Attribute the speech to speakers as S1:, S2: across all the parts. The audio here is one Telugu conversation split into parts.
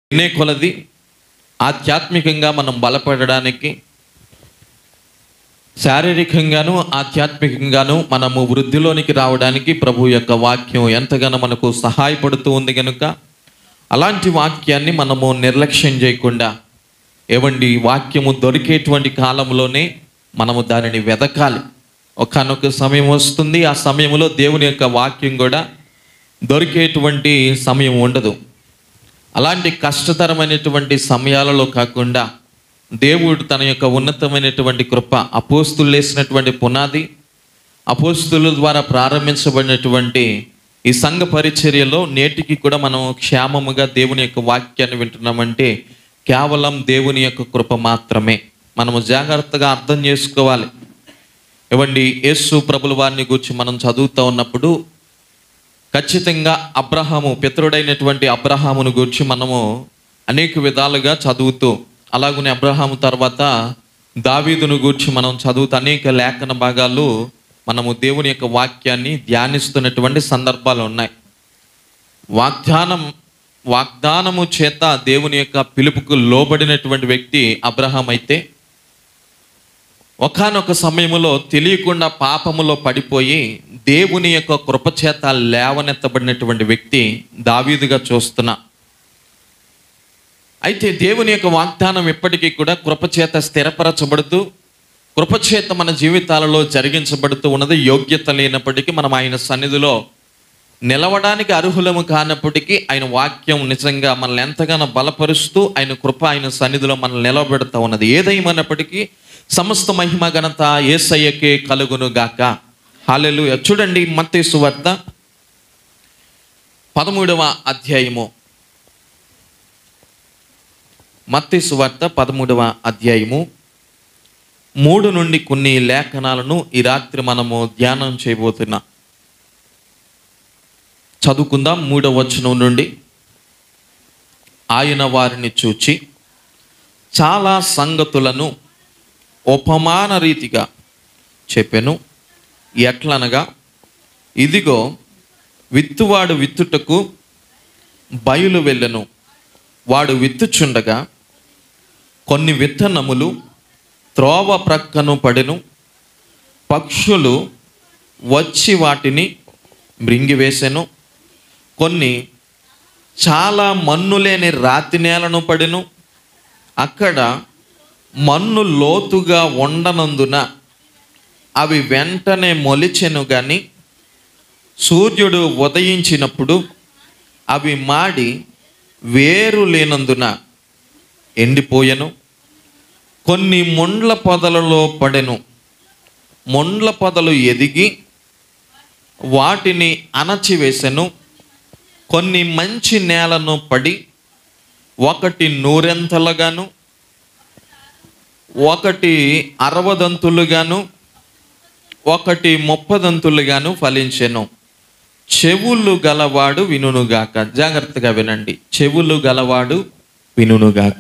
S1: వినే కొలది ఆధ్యాత్మికంగా మనం బలపడడానికి శారీరకంగాను ఆధ్యాత్మికంగాను మనము వృద్ధిలోనికి రావడానికి ప్రభు యొక్క వాక్యం ఎంతగానో మనకు సహాయపడుతూ ఉంది కనుక అలాంటి వాక్యాన్ని మనము నిర్లక్ష్యం చేయకుండా ఏవండి వాక్యము దొరికేటువంటి కాలంలోనే మనము దానిని వెదకాలి ఒకనొక సమయం వస్తుంది ఆ సమయంలో దేవుని యొక్క వాక్యం కూడా దొరికేటువంటి సమయం ఉండదు అలాంటి కష్టతరమైనటువంటి సమయాలలో కాకుండా దేవుడు తన యొక్క ఉన్నతమైనటువంటి కృప అపోస్తులు వేసినటువంటి పునాది అపోస్తుల ద్వారా ప్రారంభించబడినటువంటి ఈ సంఘ పరిచర్యలో నేటికి కూడా మనం క్షేమముగా దేవుని యొక్క వాక్యాన్ని వింటున్నామంటే కేవలం దేవుని యొక్క కృప మాత్రమే మనము జాగ్రత్తగా అర్థం చేసుకోవాలి ఇవ్వండి యేసు ప్రభుల వారిని గురించి మనం చదువుతూ ఉన్నప్పుడు ఖచ్చితంగా అబ్రహాము పితరుడైనటువంటి అబ్రహామును గురించి మనము అనేక విధాలుగా చదువుతూ అలాగనే అబ్రహాము తర్వాత దావీదును గురించి మనం చదువుతూ అనేక లేఖన భాగాలు మనము దేవుని యొక్క వాక్యాన్ని ధ్యానిస్తున్నటువంటి సందర్భాలు ఉన్నాయి వాగ్దానం వాగ్దానము చేత దేవుని యొక్క పిలుపుకు లోబడినటువంటి వ్యక్తి అబ్రహాం అయితే ఒకానొక సమయంలో తెలియకుండా పాపములో పడిపోయి దేవుని యొక్క కృపచేత లేవనెత్తబడినటువంటి వ్యక్తి దావీదుగా చూస్తున్నా అయితే దేవుని యొక్క వాగ్దానం ఎప్పటికీ కూడా కృపచేత స్థిరపరచబడుతూ కృపచేత మన జీవితాలలో జరిగించబడుతూ ఉన్నది యోగ్యత లేనప్పటికీ మనం ఆయన సన్నిధిలో నిలవడానికి అర్హులము కానప్పటికీ ఆయన వాక్యం నిజంగా మనల్ని ఎంతగానో బలపరుస్తూ ఆయన కృప ఆయన సన్నిధిలో మనల్ని నిలబెడుతూ ఉన్నది ఏదేమైనప్పటికీ సమస్త మహిమ ఘనత ఏసయ్యకే కలుగును గాక హాలెలు చూడండి మత్తేసు వార్త పదమూడవ అధ్యాయము మత్తేసు వార్త పదమూడవ అధ్యాయము మూడు నుండి కొన్ని లేఖనాలను ఈ రాత్రి మనము ధ్యానం చేయబోతున్నాం చదువుకుందాం మూడవ వచనం నుండి ఆయన వారిని చూచి చాలా సంగతులను ఉపమాన రీతిగా చెప్పెను ఎట్లనగా ఇదిగో విత్తువాడు విత్తుటకు బయలు వెళ్ళెను వాడు విత్తుచుండగా కొన్ని విత్తనములు త్రోవ ప్రక్కను పడెను పక్షులు వచ్చి వాటిని మృంగివేసెను కొన్ని చాలా మన్ను లేని రాతి నేలను పడెను అక్కడ మన్ను లోతుగా ఉండనందున అవి వెంటనే మొలిచెను కానీ సూర్యుడు ఉదయించినప్పుడు అవి మాడి వేరు లేనందున ఎండిపోయెను కొన్ని మొండ్ల పొదలలో పడెను మొండ్ల పొదలు ఎదిగి వాటిని అణచివేసెను కొన్ని మంచి నేలను పడి ఒకటి నూరెంతలుగాను ఒకటి అరవదంతులుగాను ఒకటి ముప్పదంతులుగాను ఫలించెను చెవులు గలవాడు వినునుగాక జాగ్రత్తగా వినండి చెవులు గలవాడు వినునుగాక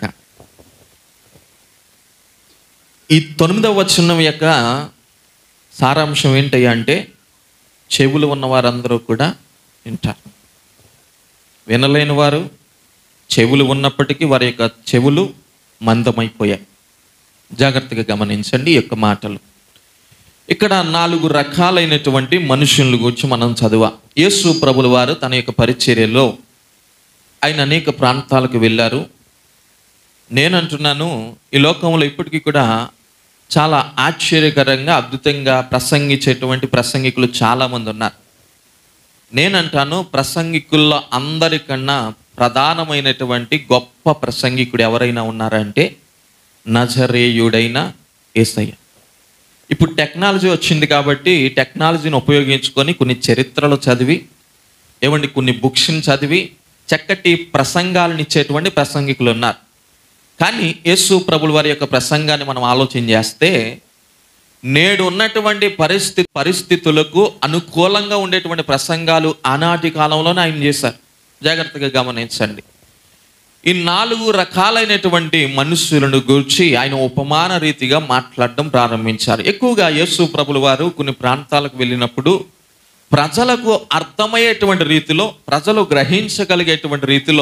S1: ఈ తొమ్మిదవ వచనం యొక్క సారాంశం ఏంటి అంటే చెవులు ఉన్న వారందరూ కూడా వింటారు వినలేని వారు చెవులు ఉన్నప్పటికీ వారి యొక్క చెవులు మందమైపోయాయి జాగ్రత్తగా గమనించండి ఈ యొక్క మాటలు ఇక్కడ నాలుగు రకాలైనటువంటి మనుషుల గురించి మనం చదువ యేసు ప్రభుల వారు తన యొక్క పరిచర్యలో ఆయన అనేక ప్రాంతాలకు వెళ్ళారు నేను అంటున్నాను ఈ లోకంలో ఇప్పటికీ కూడా చాలా ఆశ్చర్యకరంగా అద్భుతంగా ప్రసంగించేటువంటి ప్రసంగికులు చాలామంది ఉన్నారు నేనంటాను ప్రసంగికుల్లో అందరికన్నా ప్రధానమైనటువంటి గొప్ప ప్రసంగికుడు ఎవరైనా ఉన్నారంటే నజరేయుడైన ఏసయ్య ఇప్పుడు టెక్నాలజీ వచ్చింది కాబట్టి టెక్నాలజీని ఉపయోగించుకొని కొన్ని చరిత్రలు చదివి ఏమండి కొన్ని బుక్స్ని చదివి చక్కటి ప్రసంగాలను ఇచ్చేటువంటి ప్రసంగికులు ఉన్నారు కానీ యేసు ప్రభుల వారి యొక్క ప్రసంగాన్ని మనం ఆలోచన చేస్తే నేడు ఉన్నటువంటి పరిస్థితి పరిస్థితులకు అనుకూలంగా ఉండేటువంటి ప్రసంగాలు ఆనాటి కాలంలోనే ఆయన చేశారు జాగ్రత్తగా గమనించండి ఈ నాలుగు రకాలైనటువంటి మనుషులను గురించి ఆయన ఉపమాన రీతిగా మాట్లాడడం ప్రారంభించారు ఎక్కువగా యేసు ప్రభుల వారు కొన్ని ప్రాంతాలకు వెళ్ళినప్పుడు ప్రజలకు అర్థమయ్యేటువంటి రీతిలో ప్రజలు గ్రహించగలిగేటువంటి రీతిలో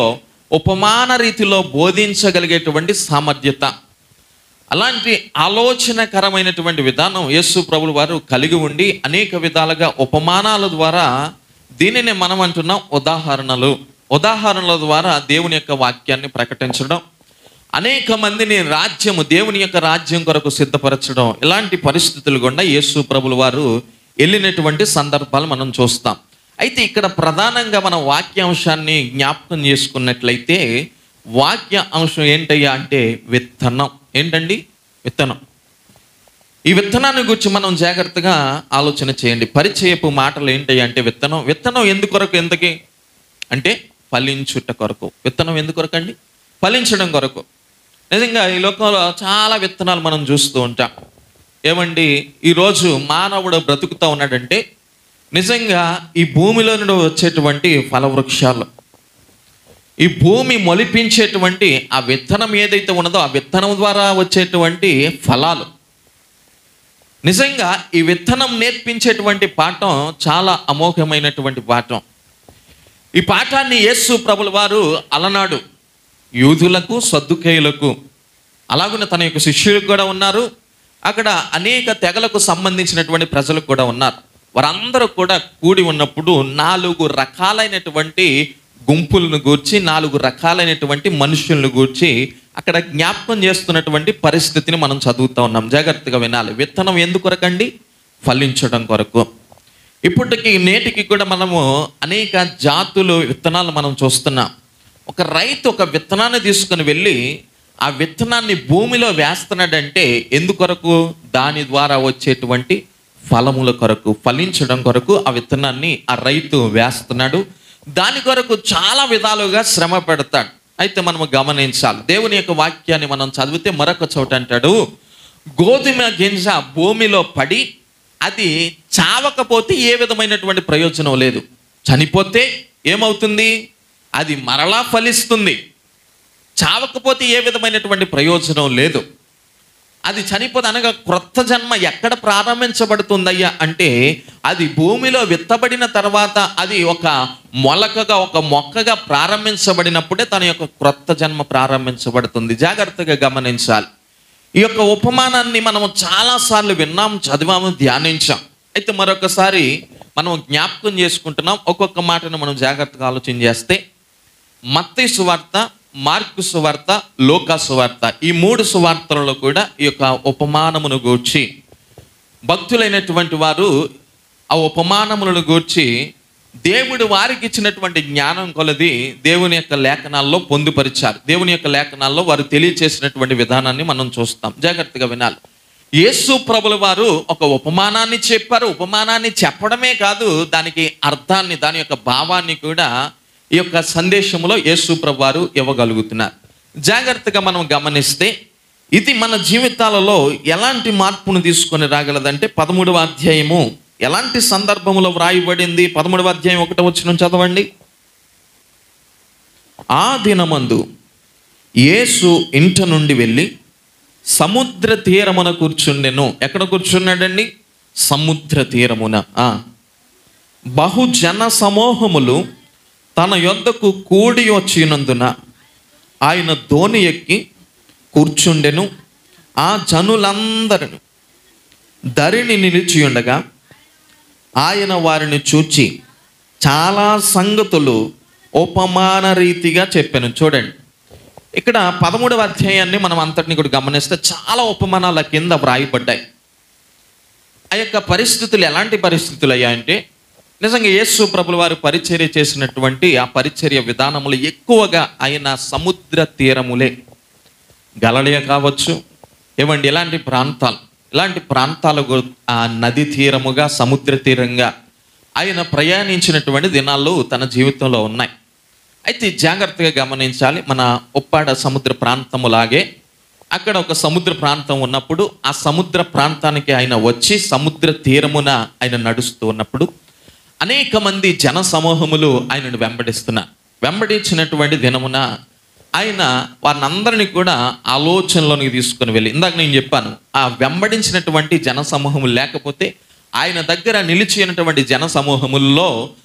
S1: ఉపమాన రీతిలో బోధించగలిగేటువంటి సామర్థ్యత అలాంటి ఆలోచనకరమైనటువంటి విధానం యేసు ప్రభులు వారు కలిగి ఉండి అనేక విధాలుగా ఉపమానాల ద్వారా దీనిని మనం అంటున్నాం ఉదాహరణలు ఉదాహరణల ద్వారా దేవుని యొక్క వాక్యాన్ని ప్రకటించడం అనేక మందిని రాజ్యము దేవుని యొక్క రాజ్యం కొరకు సిద్ధపరచడం ఇలాంటి పరిస్థితులు గుండా యేసు ప్రభులు వారు వెళ్ళినటువంటి సందర్భాలు మనం చూస్తాం అయితే ఇక్కడ ప్రధానంగా మన వాక్యాంశాన్ని జ్ఞాపకం చేసుకున్నట్లయితే వాక్య అంశం ఏంటయ్యా అంటే విత్తనం ఏంటండి విత్తనం ఈ విత్తనాన్ని గురించి మనం జాగ్రత్తగా ఆలోచన చేయండి పరిచయపు మాటలు ఏంటి అంటే విత్తనం విత్తనం ఎందుకొరకు ఎందుకి అంటే ఫలించుట కొరకు విత్తనం ఎందుకొరకు అండి ఫలించడం కొరకు నిజంగా ఈ లోకంలో చాలా విత్తనాలు మనం చూస్తూ ఉంటాం ఏమండి ఈరోజు మానవుడు బ్రతుకుతూ ఉన్నాడంటే నిజంగా ఈ భూమిలో నుండి వచ్చేటువంటి ఫలవృక్షాలు ఈ భూమి మొలిపించేటువంటి ఆ విత్తనం ఏదైతే ఉన్నదో ఆ విత్తనం ద్వారా వచ్చేటువంటి ఫలాలు నిజంగా ఈ విత్తనం నేర్పించేటువంటి పాఠం చాలా అమోఘమైనటువంటి పాఠం ఈ పాఠాన్ని యేసు ప్రభుల వారు అలనాడు యూదులకు సద్దుకేయులకు అలాగున తన యొక్క శిష్యులకు కూడా ఉన్నారు అక్కడ అనేక తెగలకు సంబంధించినటువంటి ప్రజలకు కూడా ఉన్నారు వారందరూ కూడా కూడి ఉన్నప్పుడు నాలుగు రకాలైనటువంటి గుంపులను గూర్చి నాలుగు రకాలైనటువంటి మనుషులను గూర్చి అక్కడ జ్ఞాపకం చేస్తున్నటువంటి పరిస్థితిని మనం చదువుతూ ఉన్నాం జాగ్రత్తగా వినాలి విత్తనం ఎందుకొరకండి ఫలించడం కొరకు ఇప్పటికి నేటికి కూడా మనము అనేక జాతులు విత్తనాలు మనం చూస్తున్నాం ఒక రైతు ఒక విత్తనాన్ని తీసుకుని వెళ్ళి ఆ విత్తనాన్ని భూమిలో వేస్తున్నాడంటే ఎందుకొరకు దాని ద్వారా వచ్చేటువంటి ఫలముల కొరకు ఫలించడం కొరకు ఆ విత్తనాన్ని ఆ రైతు వేస్తున్నాడు దాని కొరకు చాలా విధాలుగా శ్రమ పెడతాడు అయితే మనము గమనించాలి దేవుని యొక్క వాక్యాన్ని మనం చదివితే మరొక చోట అంటాడు గోధుమ గింజ భూమిలో పడి అది చావకపోతే ఏ విధమైనటువంటి ప్రయోజనం లేదు చనిపోతే ఏమవుతుంది అది మరలా ఫలిస్తుంది చావకపోతే ఏ విధమైనటువంటి ప్రయోజనం లేదు అది చనిపోతే అనగా క్రొత్త జన్మ ఎక్కడ ప్రారంభించబడుతుందయ్యా అంటే అది భూమిలో విత్తబడిన తర్వాత అది ఒక మొలకగా ఒక మొక్కగా ప్రారంభించబడినప్పుడే తన యొక్క క్రొత్త జన్మ ప్రారంభించబడుతుంది జాగ్రత్తగా గమనించాలి ఈ యొక్క ఉపమానాన్ని మనము చాలాసార్లు విన్నాం చదివాము ధ్యానించాం అయితే మరొకసారి మనం జ్ఞాపకం చేసుకుంటున్నాం ఒక్కొక్క మాటను మనం జాగ్రత్తగా ఆలోచన చేస్తే మత్తయి సువార్త మార్కు సువార్త లోకా సువార్త ఈ మూడు సువార్తలలో కూడా ఈ యొక్క ఉపమానమును గూర్చి భక్తులైనటువంటి వారు ఆ ఉపమానములను గూర్చి దేవుడు వారికి ఇచ్చినటువంటి జ్ఞానం కొలది దేవుని యొక్క లేఖనాల్లో పొందుపరిచారు దేవుని యొక్క లేఖనాల్లో వారు తెలియచేసినటువంటి విధానాన్ని మనం చూస్తాం జాగ్రత్తగా వినాలి యేసు ప్రభుల వారు ఒక ఉపమానాన్ని చెప్పారు ఉపమానాన్ని చెప్పడమే కాదు దానికి అర్థాన్ని దాని యొక్క భావాన్ని కూడా ఈ యొక్క సందేశంలో యేసు ప్రభు వారు ఇవ్వగలుగుతున్నారు జాగ్రత్తగా మనం గమనిస్తే ఇది మన జీవితాలలో ఎలాంటి మార్పును తీసుకొని రాగలదంటే పదమూడవ అధ్యాయము ఎలాంటి సందర్భంలో వ్రాయబడింది పదమూడవ అధ్యాయం ఒకటో వచ్చిన చదవండి ఆ దినమందు యేసు ఇంట నుండి వెళ్ళి సముద్ర తీరమున కూర్చుండెను ఎక్కడ కూర్చున్నాడండి సముద్ర తీరమున ఆ. బహుజన సమూహములు తన యొద్దకు కూడి వచ్చినందున ఆయన ధోని ఎక్కి కూర్చుండెను ఆ జనులందరిని ధరిని నిలిచి ఉండగా ఆయన వారిని చూచి చాలా సంగతులు ఉపమాన రీతిగా చెప్పాను చూడండి ఇక్కడ పదమూడవ అధ్యాయాన్ని మనం అంతటిని కూడా గమనిస్తే చాలా ఉపమానాల కింద వ్రాయబడ్డాయి ఆ యొక్క పరిస్థితులు ఎలాంటి పరిస్థితులు అయ్యాయంటే నిజంగా యేసు ప్రభుల వారు పరిచర్య చేసినటువంటి ఆ పరిచర్య విధానములు ఎక్కువగా ఆయన సముద్ర తీరములే గలలియ కావచ్చు ఏమండి ఇలాంటి ప్రాంతాలు ఇలాంటి ప్రాంతాలు గు- ఆ నది తీరముగా సముద్ర తీరంగా ఆయన ప్రయాణించినటువంటి దినాలు తన జీవితంలో ఉన్నాయి అయితే జాగ్రత్తగా గమనించాలి మన ఉప్పాడ సముద్ర ప్రాంతములాగే అక్కడ ఒక సముద్ర ప్రాంతం ఉన్నప్పుడు ఆ సముద్ర ప్రాంతానికి ఆయన వచ్చి సముద్ర తీరమున ఆయన నడుస్తూ ఉన్నప్పుడు అనేక మంది జన సమూహములు ఆయనను వెంబడిస్తున్నారు వెంబడించినటువంటి దినమున ఆయన వారినందరినీ కూడా ఆలోచనలోనికి తీసుకొని వెళ్ళి ఇందాక నేను చెప్పాను ఆ వెంబడించినటువంటి జన సమూహములు లేకపోతే ఆయన దగ్గర నిలిచి ఉన్నటువంటి జన సమూహముల్లో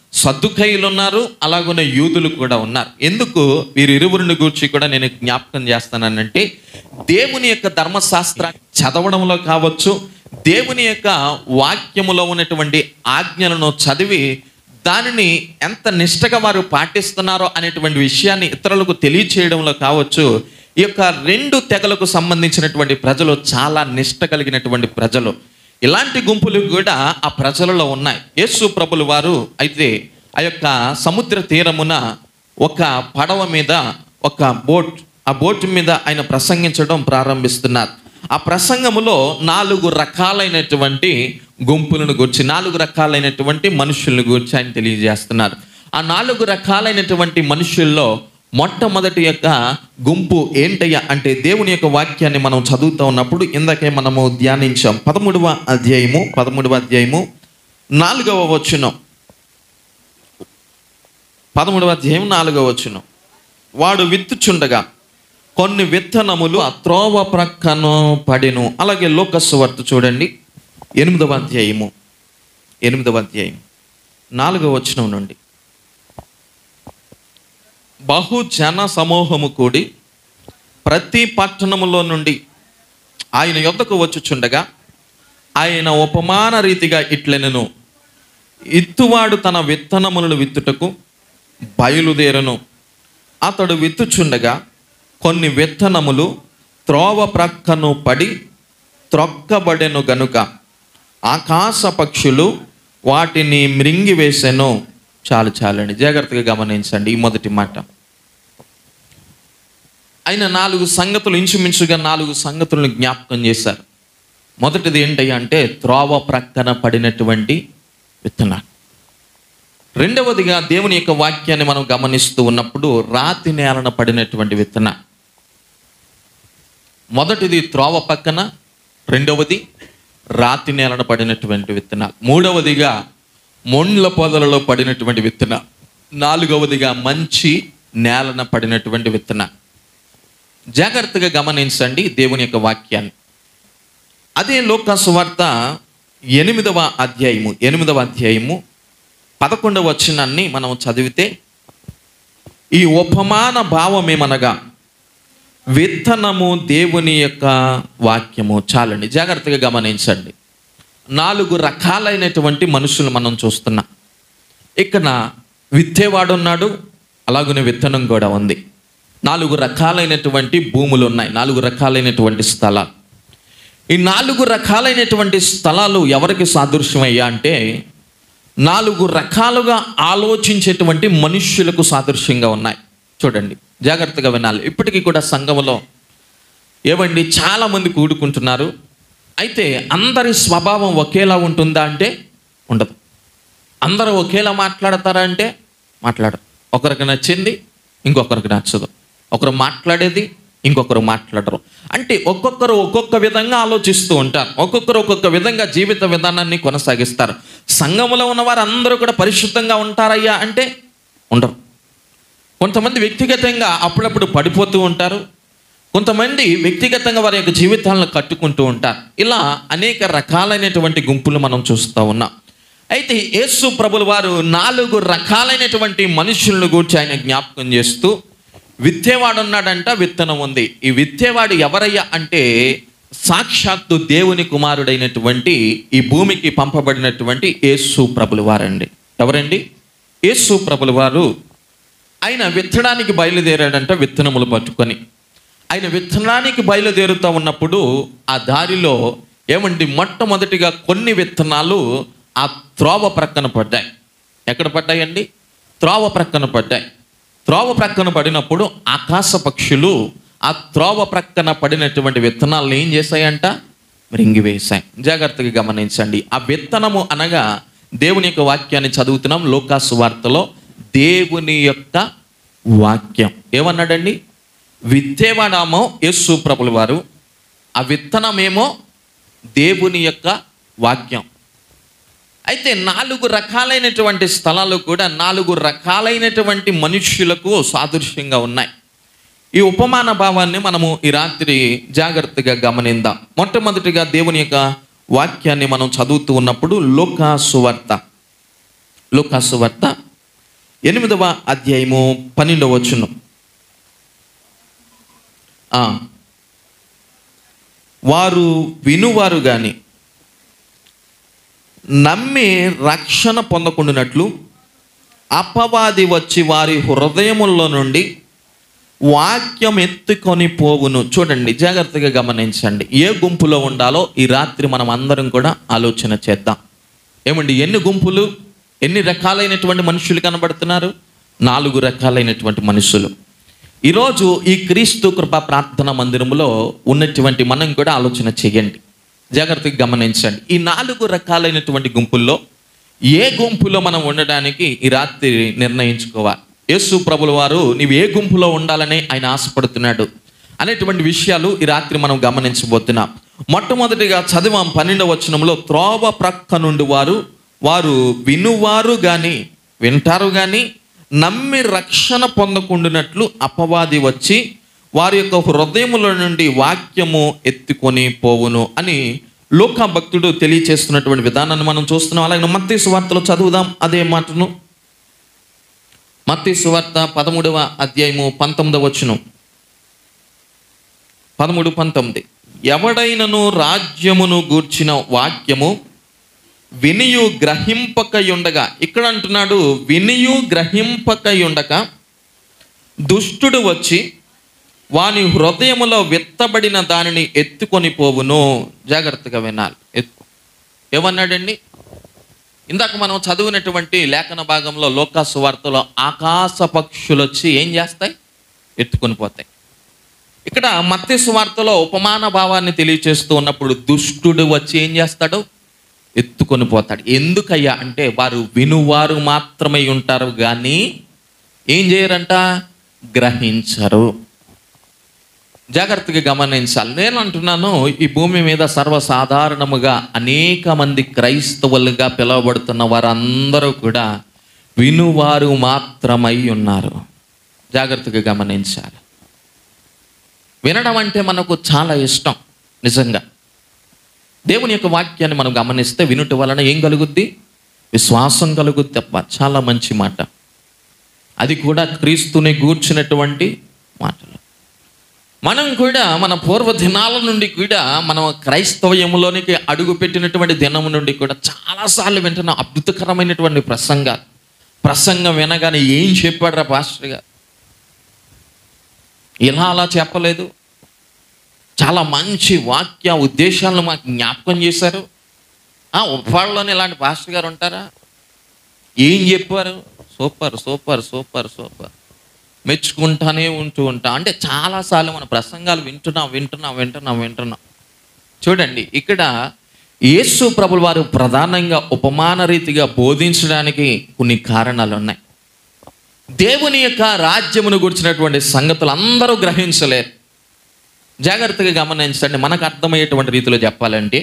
S1: సద్దుకైలు ఉన్నారు అలాగనే యూదులు కూడా ఉన్నారు ఎందుకు వీరు ఇరువురిని గూర్చి కూడా నేను జ్ఞాపకం చేస్తానంటే దేవుని యొక్క ధర్మశాస్త్ర చదవడంలో కావచ్చు దేవుని యొక్క వాక్యములో ఉన్నటువంటి ఆజ్ఞలను చదివి దానిని ఎంత నిష్టగా వారు పాటిస్తున్నారో అనేటువంటి విషయాన్ని ఇతరులకు తెలియచేయడంలో కావచ్చు ఈ యొక్క రెండు తెగలకు సంబంధించినటువంటి ప్రజలు చాలా నిష్ట కలిగినటువంటి ప్రజలు ఇలాంటి గుంపులు కూడా ఆ ప్రజలలో ఉన్నాయి యేసు ప్రభులు వారు అయితే ఆ యొక్క సముద్ర తీరమున ఒక పడవ మీద ఒక బోట్ ఆ బోట్ మీద ఆయన ప్రసంగించడం ప్రారంభిస్తున్నారు ఆ ప్రసంగములో నాలుగు రకాలైనటువంటి గుంపులను గురించి నాలుగు రకాలైనటువంటి మనుషులను గురించి ఆయన తెలియజేస్తున్నారు ఆ నాలుగు రకాలైనటువంటి మనుషుల్లో మొట్టమొదటి యొక్క గుంపు ఏంటయ్యా అంటే దేవుని యొక్క వాక్యాన్ని మనం చదువుతూ ఉన్నప్పుడు ఇందాకే మనము ధ్యానించాం పదమూడవ అధ్యాయము పదమూడవ అధ్యాయము నాలుగవ వచనం పదమూడవ అధ్యాయం నాలుగవ వచనం వాడు విత్తుచుండగా కొన్ని విత్తనములు ఆ త్రోవ ప్రక్కన పడెను అలాగే లోకస్సు వర్త చూడండి ఎనిమిదవ అధ్యాయము ఎనిమిదవ అధ్యాయం నాలుగవ వచనం నుండి బహు జన సమూహము కూడి ప్రతి పట్టణములో నుండి ఆయన యొద్దకు వచ్చుచుండగా ఆయన ఉపమాన రీతిగా ఇట్లెనను ఇత్తువాడు తన విత్తనములను విత్తుటకు బయలుదేరను అతడు విత్తుచుండగా కొన్ని విత్తనములు త్రోవ ప్రక్కను పడి త్రొక్కబడెను గనుక ఆకాశ పక్షులు వాటిని మృంగివేసెను చాలు చాలండి జాగ్రత్తగా గమనించండి ఈ మొదటి మాట ఆయన నాలుగు సంగతులు ఇంచుమించుగా నాలుగు సంగతులను జ్ఞాపకం చేశారు మొదటిది ఏంటయ్యా అంటే త్రోవ ప్రక్కన పడినటువంటి విత్తనాలు రెండవదిగా దేవుని యొక్క వాక్యాన్ని మనం గమనిస్తూ ఉన్నప్పుడు రాతి నేలన పడినటువంటి విత్తన మొదటిది త్రోవ పక్కన రెండవది రాతి నేలన పడినటువంటి విత్తనాలు మూడవదిగా మొండ్ల పొదలలో పడినటువంటి విత్తన నాలుగవదిగా మంచి నేలన పడినటువంటి విత్తన జాగ్రత్తగా గమనించండి దేవుని యొక్క వాక్యాన్ని అదే లోకాసు వార్త ఎనిమిదవ అధ్యాయము ఎనిమిదవ అధ్యాయము పదకొండవ వచనాన్ని మనం చదివితే ఈ ఉపమాన భావం ఏమనగా విత్తనము దేవుని యొక్క వాక్యము చాలండి జాగ్రత్తగా గమనించండి నాలుగు రకాలైనటువంటి మనుషులు మనం చూస్తున్నాం ఇక్కడ విత్తేవాడు ఉన్నాడు అలాగనే విత్తనం కూడా ఉంది నాలుగు రకాలైనటువంటి భూములు ఉన్నాయి నాలుగు రకాలైనటువంటి స్థలాలు ఈ నాలుగు రకాలైనటువంటి స్థలాలు ఎవరికి సాదృశ్యమయ్యా అంటే నాలుగు రకాలుగా ఆలోచించేటువంటి మనుష్యులకు సాదృశ్యంగా ఉన్నాయి చూడండి జాగ్రత్తగా వినాలి ఇప్పటికీ కూడా సంఘంలో ఏమండి చాలామంది కూడుకుంటున్నారు అయితే అందరి స్వభావం ఒకేలా ఉంటుందా అంటే ఉండదు అందరూ ఒకేలా మాట్లాడతారా అంటే మాట్లాడరు ఒకరికి నచ్చింది ఇంకొకరికి నచ్చదు ఒకరు మాట్లాడేది ఇంకొకరు మాట్లాడరు అంటే ఒక్కొక్కరు ఒక్కొక్క విధంగా ఆలోచిస్తూ ఉంటారు ఒక్కొక్కరు ఒక్కొక్క విధంగా జీవిత విధానాన్ని కొనసాగిస్తారు సంఘంలో ఉన్న వారు అందరూ కూడా పరిశుద్ధంగా ఉంటారయ్యా అంటే ఉండరు కొంతమంది వ్యక్తిగతంగా అప్పుడప్పుడు పడిపోతూ ఉంటారు కొంతమంది వ్యక్తిగతంగా వారి యొక్క జీవితాలను కట్టుకుంటూ ఉంటారు ఇలా అనేక రకాలైనటువంటి గుంపులు మనం చూస్తూ ఉన్నాం అయితే యేసు ప్రభుల వారు నాలుగు రకాలైనటువంటి మనుషులను గూర్చి ఆయన జ్ఞాపకం చేస్తూ విత్తేవాడు ఉన్నాడంట విత్తనం ఉంది ఈ విత్తేవాడు ఎవరయ్యా అంటే సాక్షాత్తు దేవుని కుమారుడైనటువంటి ఈ భూమికి పంపబడినటువంటి యేసు ప్రభుల వారండి ఎవరండి యేసు ప్రభుల వారు ఆయన విత్తడానికి బయలుదేరాడంట విత్తనములు పట్టుకొని ఆయన విత్తనానికి బయలుదేరుతూ ఉన్నప్పుడు ఆ దారిలో ఏమండి మొట్టమొదటిగా కొన్ని విత్తనాలు ఆ త్రోవ ప్రక్కన పడ్డాయి ఎక్కడ పడ్డాయండి త్రోవ ప్రక్కన పడ్డాయి త్రోవ ప్రక్కన పడినప్పుడు ఆకాశ పక్షులు ఆ త్రోవ ప్రక్కన పడినటువంటి విత్తనాలను ఏం చేశాయంట మృంగివేశాయి జాగ్రత్తగా గమనించండి ఆ విత్తనము అనగా దేవుని యొక్క వాక్యాన్ని చదువుతున్నాం లోకాసు వార్తలో దేవుని యొక్క వాక్యం ఏమన్నాడండి విత్తేవాడామో యేసు ప్రభుల వారు ఆ విత్తనమేమో దేవుని యొక్క వాక్యం అయితే నాలుగు రకాలైనటువంటి స్థలాలు కూడా నాలుగు రకాలైనటువంటి మనుష్యులకు సాదృశ్యంగా ఉన్నాయి ఈ ఉపమాన భావాన్ని మనము ఈ రాత్రి జాగ్రత్తగా గమనిందాం మొట్టమొదటిగా దేవుని యొక్క వాక్యాన్ని మనం చదువుతూ ఉన్నప్పుడు లోకా సువార్త లూకాసు వార్త ఎనిమిదవ అధ్యాయము పన్నెండవ వచ్చును వారు వినువారు కానీ నమ్మి రక్షణ పొందకుండానట్లు అపవాది వచ్చి వారి హృదయముల్లో నుండి వాక్యం ఎత్తుకొని పోవును చూడండి జాగ్రత్తగా గమనించండి ఏ గుంపులో ఉండాలో ఈ రాత్రి మనం అందరం కూడా ఆలోచన చేద్దాం ఏమండి ఎన్ని గుంపులు ఎన్ని రకాలైనటువంటి మనుషులు కనబడుతున్నారు నాలుగు రకాలైనటువంటి మనుషులు ఈరోజు ఈ క్రీస్తు కృప ప్రార్థన మందిరంలో ఉన్నటువంటి మనం కూడా ఆలోచన చేయండి జాగ్రత్తగా గమనించండి ఈ నాలుగు రకాలైనటువంటి గుంపుల్లో ఏ గుంపులో మనం ఉండడానికి ఈ రాత్రి నిర్ణయించుకోవాలి యేసు ప్రభుల వారు నీవు ఏ గుంపులో ఉండాలని ఆయన ఆశపడుతున్నాడు అనేటువంటి విషయాలు ఈ రాత్రి మనం గమనించబోతున్నాం మొట్టమొదటిగా చదివాం పన్నెండవ వచనంలో త్రోవ ప్రక్క నుండి వారు వారు వినువారు కానీ వింటారు కానీ నమ్మి రక్షణ పొందకుండినట్లు అపవాది వచ్చి వారి యొక్క హృదయముల నుండి వాక్యము ఎత్తుకొని పోవును అని లోక భక్తుడు తెలియచేస్తున్నటువంటి విధానాన్ని మనం చూస్తున్నాం అలాగే మత్తి సువార్తలో చదువుదాం అదే మాటను మత్తి సువార్త పదమూడవ అధ్యాయము పంతొమ్మిదవ వచ్చును పదమూడు పంతొమ్మిది ఎవడైనను రాజ్యమును గూర్చిన వాక్యము వినియు గ్రహింపకయుండగా ఇక్కడ అంటున్నాడు వినియు గ్రహింపకయుండక దుష్టుడు వచ్చి వాని హృదయములో విత్తబడిన దానిని ఎత్తుకొని పోవును జాగ్రత్తగా వినాలి ఎత్తు ఏమన్నాడండి ఇందాక మనం చదివినటువంటి లేఖన భాగంలో లోకాసు వార్తలో ఆకాశ పక్షులు వచ్చి ఏం చేస్తాయి ఎత్తుకొని పోతాయి ఇక్కడ మత్స్య సువార్తలో ఉపమాన భావాన్ని తెలియచేస్తూ ఉన్నప్పుడు దుష్టుడు వచ్చి ఏం చేస్తాడు ఎత్తుకొని పోతాడు ఎందుకయ్యా అంటే వారు వినువారు మాత్రమే ఉంటారు కానీ ఏం చేయరంట గ్రహించరు జాగ్రత్తగా గమనించాలి నేను అంటున్నాను ఈ భూమి మీద సర్వసాధారణముగా అనేక మంది క్రైస్తవులుగా పిలువబడుతున్న వారందరూ కూడా వినువారు మాత్రమై ఉన్నారు జాగ్రత్తగా గమనించాలి వినడం అంటే మనకు చాలా ఇష్టం నిజంగా దేవుని యొక్క వాక్యాన్ని మనం గమనిస్తే వినుట వలన ఏం కలుగుద్ది విశ్వాసం కలుగుద్ది తప్ప చాలా మంచి మాట అది కూడా క్రీస్తుని గూర్చినటువంటి మాటలు మనం కూడా మన పూర్వ దినాల నుండి కూడా మనం క్రైస్తవయంలోనికి అడుగు పెట్టినటువంటి దినం నుండి కూడా చాలాసార్లు వింటున్న అద్భుతకరమైనటువంటి ప్రసంగాలు ప్రసంగం వినగానే ఏం చెప్పాడ్రా పాస్టర్ గారు ఇలా అలా చెప్పలేదు చాలా మంచి వాక్య ఉద్దేశాలను మాకు జ్ఞాపకం చేశారు ఆ, ఉప్పాళ్ళలోనే ఇలాంటి పాస్టర్ గారు ఉంటారా ఏం చెప్పారు సూపర్ సూపర్ సూపర్ సూపర్ మెచ్చుకుంటానే ఉంటూ ఉంటా అంటే చాలాసార్లు మన ప్రసంగాలు వింటున్నాం వింటున్నాం వింటున్నాం వింటున్నాం చూడండి ఇక్కడ యేసు ప్రభుల వారు ప్రధానంగా ఉపమాన రీతిగా బోధించడానికి కొన్ని కారణాలు ఉన్నాయి దేవుని యొక్క రాజ్యమును గురించినటువంటి సంగతులు అందరూ గ్రహించలేరు జాగ్రత్తగా గమనించండి మనకు అర్థమయ్యేటువంటి రీతిలో చెప్పాలంటే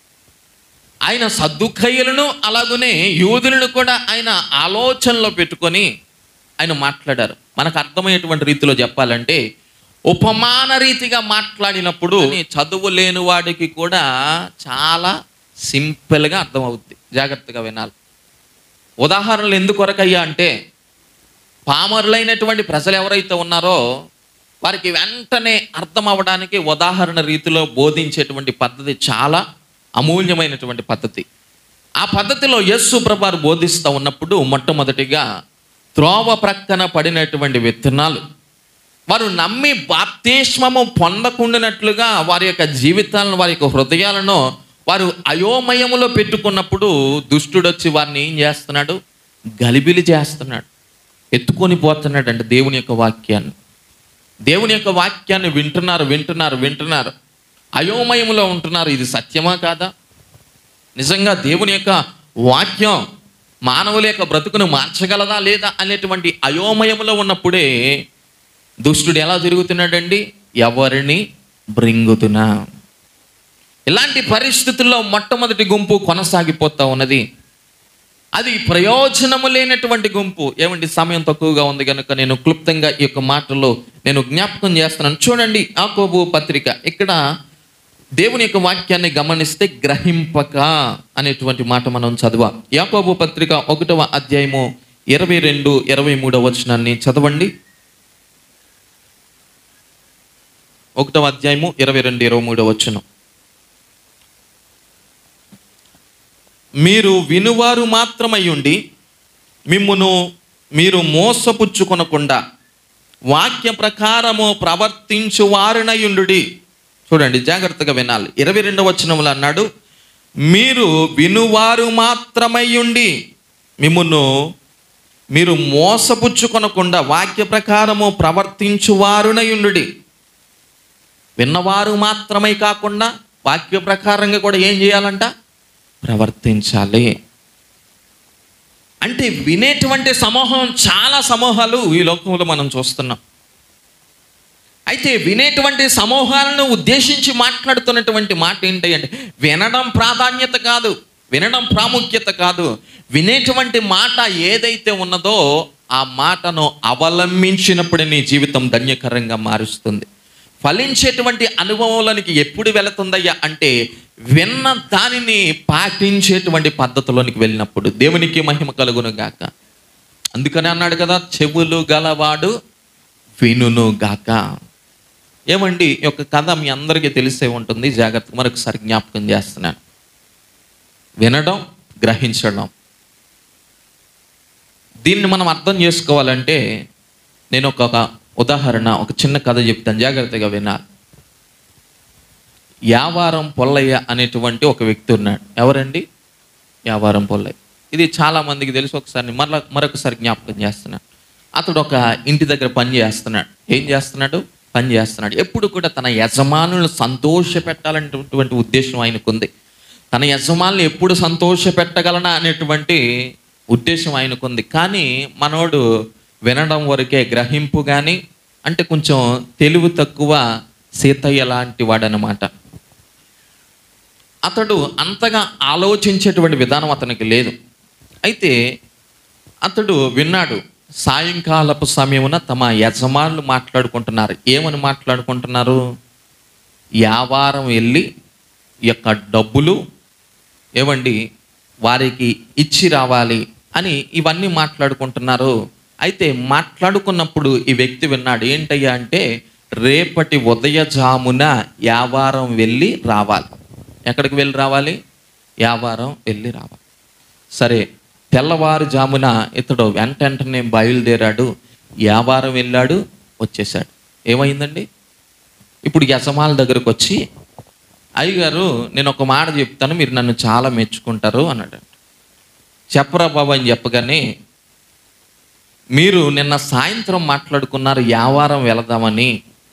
S1: ఆయన సద్దుఖయ్యులను అలాగనే యూదులను కూడా ఆయన ఆలోచనలో పెట్టుకొని ఆయన మాట్లాడారు మనకు అర్థమయ్యేటువంటి రీతిలో చెప్పాలంటే ఉపమాన రీతిగా మాట్లాడినప్పుడు చదువు లేని వాడికి కూడా చాలా సింపుల్గా అర్థమవుద్ది జాగ్రత్తగా వినాలి ఉదాహరణలు ఎందుకు కొరకయ్యా అంటే పామరులైనటువంటి ప్రజలు ఎవరైతే ఉన్నారో వారికి వెంటనే అర్థం అవ్వడానికి ఉదాహరణ రీతిలో బోధించేటువంటి పద్ధతి చాలా అమూల్యమైనటువంటి పద్ధతి ఆ పద్ధతిలో యస్సు ప్రభారు బోధిస్తూ ఉన్నప్పుడు మొట్టమొదటిగా త్రోవ ప్రక్కన పడినటువంటి విత్తనాలు వారు నమ్మి బాప్తిస్మము పొందకుండానట్లుగా వారి యొక్క జీవితాలను వారి యొక్క హృదయాలను వారు అయోమయములో పెట్టుకున్నప్పుడు దుష్టుడు వచ్చి వారిని ఏం చేస్తున్నాడు గలిబిలి చేస్తున్నాడు ఎత్తుకొని పోతున్నాడు అంటే దేవుని యొక్క వాక్యాన్ని దేవుని యొక్క వాక్యాన్ని వింటున్నారు వింటున్నారు వింటున్నారు అయోమయంలో ఉంటున్నారు ఇది సత్యమా కాదా నిజంగా దేవుని యొక్క వాక్యం మానవుల యొక్క బ్రతుకును మార్చగలదా లేదా అనేటువంటి అయోమయంలో ఉన్నప్పుడే దుష్టుడు ఎలా తిరుగుతున్నాడండి ఎవరిని బ్రింగుతున్నా ఇలాంటి పరిస్థితుల్లో మొట్టమొదటి గుంపు కొనసాగిపోతా ఉన్నది అది ప్రయోజనము లేనటువంటి గుంపు ఏమండి సమయం తక్కువగా ఉంది కనుక నేను క్లుప్తంగా ఈ యొక్క మాటల్లో నేను జ్ఞాపకం చేస్తున్నాను చూడండి ఆకోబు పత్రిక ఇక్కడ దేవుని యొక్క వాక్యాన్ని గమనిస్తే గ్రహింపక అనేటువంటి మాట మనం చదవ యాకోబు పత్రిక ఒకటవ అధ్యాయము ఇరవై రెండు ఇరవై మూడవ వచనాన్ని చదవండి ఒకటవ అధ్యాయము ఇరవై రెండు ఇరవై మూడవ వచనం మీరు వినువారు మాత్రమై ఉండి మిమ్మును మీరు మోసపుచ్చుకొనకుండా వాక్య ప్రకారము ప్రవర్తించు వారినయుండు చూడండి జాగ్రత్తగా వినాలి ఇరవై రెండవ వచనంలో అన్నాడు మీరు వినువారు మాత్రమై ఉండి మిమ్మును మీరు మోసపుచ్చుకొనకుండా వాక్య ప్రకారము ప్రవర్తించు వారునయుండు విన్నవారు మాత్రమే కాకుండా వాక్య ప్రకారంగా కూడా ఏం చేయాలంట ప్రవర్తించాలి అంటే వినేటువంటి సమూహం చాలా సమూహాలు ఈ లోకంలో మనం చూస్తున్నాం అయితే వినేటువంటి సమూహాలను ఉద్దేశించి మాట్లాడుతున్నటువంటి మాట ఏంటి అంటే వినడం ప్రాధాన్యత కాదు వినడం ప్రాముఖ్యత కాదు వినేటువంటి మాట ఏదైతే ఉన్నదో ఆ మాటను అవలంబించినప్పుడు నీ జీవితం ధన్యకరంగా మారుస్తుంది ఫలించేటువంటి అనుభవంలోనికి ఎప్పుడు వెళుతుందయ్యా అంటే విన్న దానిని పాటించేటువంటి పద్ధతిలోనికి వెళ్ళినప్పుడు దేవునికి మహిమ కలుగును గాక అందుకని అన్నాడు కదా చెవులు గలవాడు వినును గాక ఏమండి ఈ యొక్క కథ మీ అందరికీ తెలిసే ఉంటుంది జాగ్రత్త మరొకసారి జ్ఞాపకం చేస్తున్నాను వినడం గ్రహించడం దీన్ని మనం అర్థం చేసుకోవాలంటే నేను ఒక ఒక ఉదాహరణ ఒక చిన్న కథ చెప్తాను జాగ్రత్తగా వినాలి యావారం పొల్లయ్య అనేటువంటి ఒక వ్యక్తి ఉన్నాడు ఎవరండి యావారం పొల్లయ్య ఇది చాలా మందికి తెలుసు ఒకసారి మరల మరొకసారి జ్ఞాపకం చేస్తున్నాడు అతడు ఒక ఇంటి దగ్గర పని చేస్తున్నాడు ఏం చేస్తున్నాడు పని చేస్తున్నాడు ఎప్పుడు కూడా తన యజమానులను సంతోష పెట్టాలనేటువంటి ఉద్దేశం ఆయనకుంది తన యజమానులు ఎప్పుడు సంతోష పెట్టగలనా అనేటువంటి ఉద్దేశం ఆయనకుంది కానీ మనోడు వినడం వరకే గ్రహింపు కానీ అంటే కొంచెం తెలివి తక్కువ సీతయ్య లాంటి వాడనమాట అతడు అంతగా ఆలోచించేటువంటి విధానం అతనికి లేదు అయితే అతడు విన్నాడు సాయంకాలపు సమయమున తమ యజమానులు మాట్లాడుకుంటున్నారు ఏమని మాట్లాడుకుంటున్నారు వ్యాపారం వెళ్ళి ఈ యొక్క డబ్బులు ఏమండి వారికి ఇచ్చి రావాలి అని ఇవన్నీ మాట్లాడుకుంటున్నారు అయితే మాట్లాడుకున్నప్పుడు ఈ వ్యక్తి విన్నాడు ఏంటయ్యా అంటే రేపటి ఉదయజామున వ్యాపారం వెళ్ళి రావాలి ఎక్కడికి వెళ్ళి రావాలి వ్యాపారం వెళ్ళి రావాలి సరే తెల్లవారుజామున ఇతడు వెంట వెంటనే బయలుదేరాడు వ్యాపారం వెళ్ళాడు వచ్చేసాడు ఏమైందండి ఇప్పుడు యజమాల దగ్గరకు వచ్చి అయ్యగారు నేను ఒక మాట చెప్తాను మీరు నన్ను చాలా మెచ్చుకుంటారు అన్నాడు చెప్పరా బాబు అని చెప్పగానే మీరు నిన్న సాయంత్రం మాట్లాడుకున్నారు వ్యాపారం వెళదామని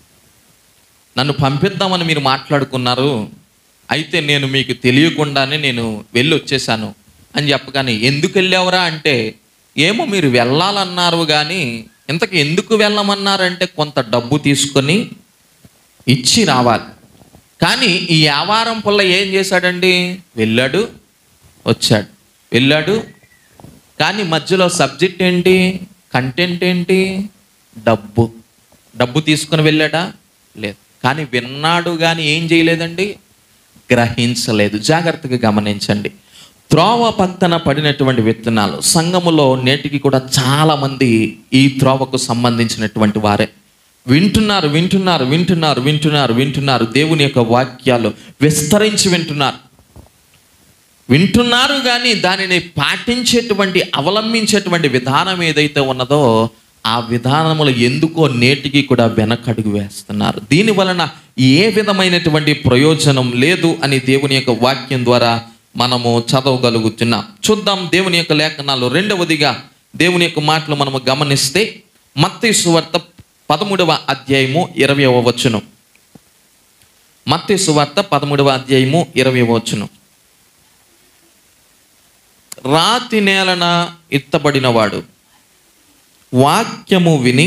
S1: నన్ను పంపిద్దామని మీరు మాట్లాడుకున్నారు అయితే నేను మీకు తెలియకుండానే నేను వెళ్ళి వచ్చేసాను అని చెప్పగానే ఎందుకు వెళ్ళావురా అంటే ఏమో మీరు వెళ్ళాలన్నారు కానీ ఇంతకు ఎందుకు వెళ్ళమన్నారంటే కొంత డబ్బు తీసుకొని ఇచ్చి రావాలి కానీ ఈ వ్యాపారం పుల్ల ఏం చేశాడండి వెళ్ళాడు వచ్చాడు వెళ్ళాడు కానీ మధ్యలో సబ్జెక్ట్ ఏంటి కంటెంట్ ఏంటి డబ్బు డబ్బు తీసుకుని వెళ్ళాడా లేదు కానీ విన్నాడు కానీ ఏం చేయలేదండి గ్రహించలేదు జాగ్రత్తగా గమనించండి త్రోవ పక్కన పడినటువంటి విత్తనాలు సంఘములో నేటికి కూడా చాలా మంది ఈ త్రోవకు సంబంధించినటువంటి వారే వింటున్నారు వింటున్నారు వింటున్నారు వింటున్నారు వింటున్నారు దేవుని యొక్క వాక్యాలు విస్తరించి వింటున్నారు వింటున్నారు కానీ దానిని పాటించేటువంటి అవలంబించేటువంటి విధానం ఏదైతే ఉన్నదో ఆ విధానములు ఎందుకో నేటికి కూడా వెనకడుగు వేస్తున్నారు దీని వలన ఏ విధమైనటువంటి ప్రయోజనం లేదు అని దేవుని యొక్క వాక్యం ద్వారా మనము చదవగలుగుతున్నాం చూద్దాం దేవుని యొక్క లేఖనాలు రెండవదిగా దేవుని యొక్క మాటలు మనము గమనిస్తే మత్తయి సువార్త పదమూడవ అధ్యాయము ఇరవయవ వచనం మత్తయి సువార్త పదమూడవ అధ్యాయము ఇరవయవ వచనం రాతి నేలన ఎత్తబడినవాడు వాక్యము విని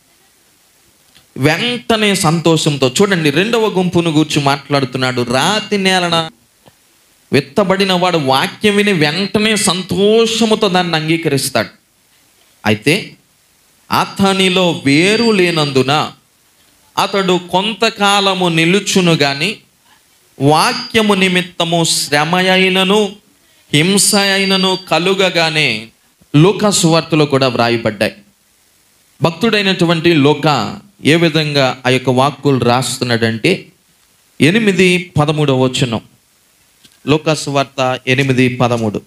S1: వెంటనే సంతోషంతో చూడండి రెండవ గుంపును గూర్చి మాట్లాడుతున్నాడు రాతి నేలన విత్తబడిన వాడు వాక్యం విని వెంటనే సంతోషముతో దాన్ని అంగీకరిస్తాడు అయితే అతనిలో వేరు లేనందున అతడు కొంతకాలము నిలుచును గాని వాక్యము నిమిత్తము శ్రమ అయినను హింస అయినను కలుగగానే లోక సువార్తలో కూడా వ్రాయబడ్డాయి భక్తుడైనటువంటి లోక ఏ విధంగా ఆ యొక్క వాక్కులు రాస్తున్నాడంటే ఎనిమిది పదమూడవ వచనం లోకాసు వార్త ఎనిమిది పదమూడు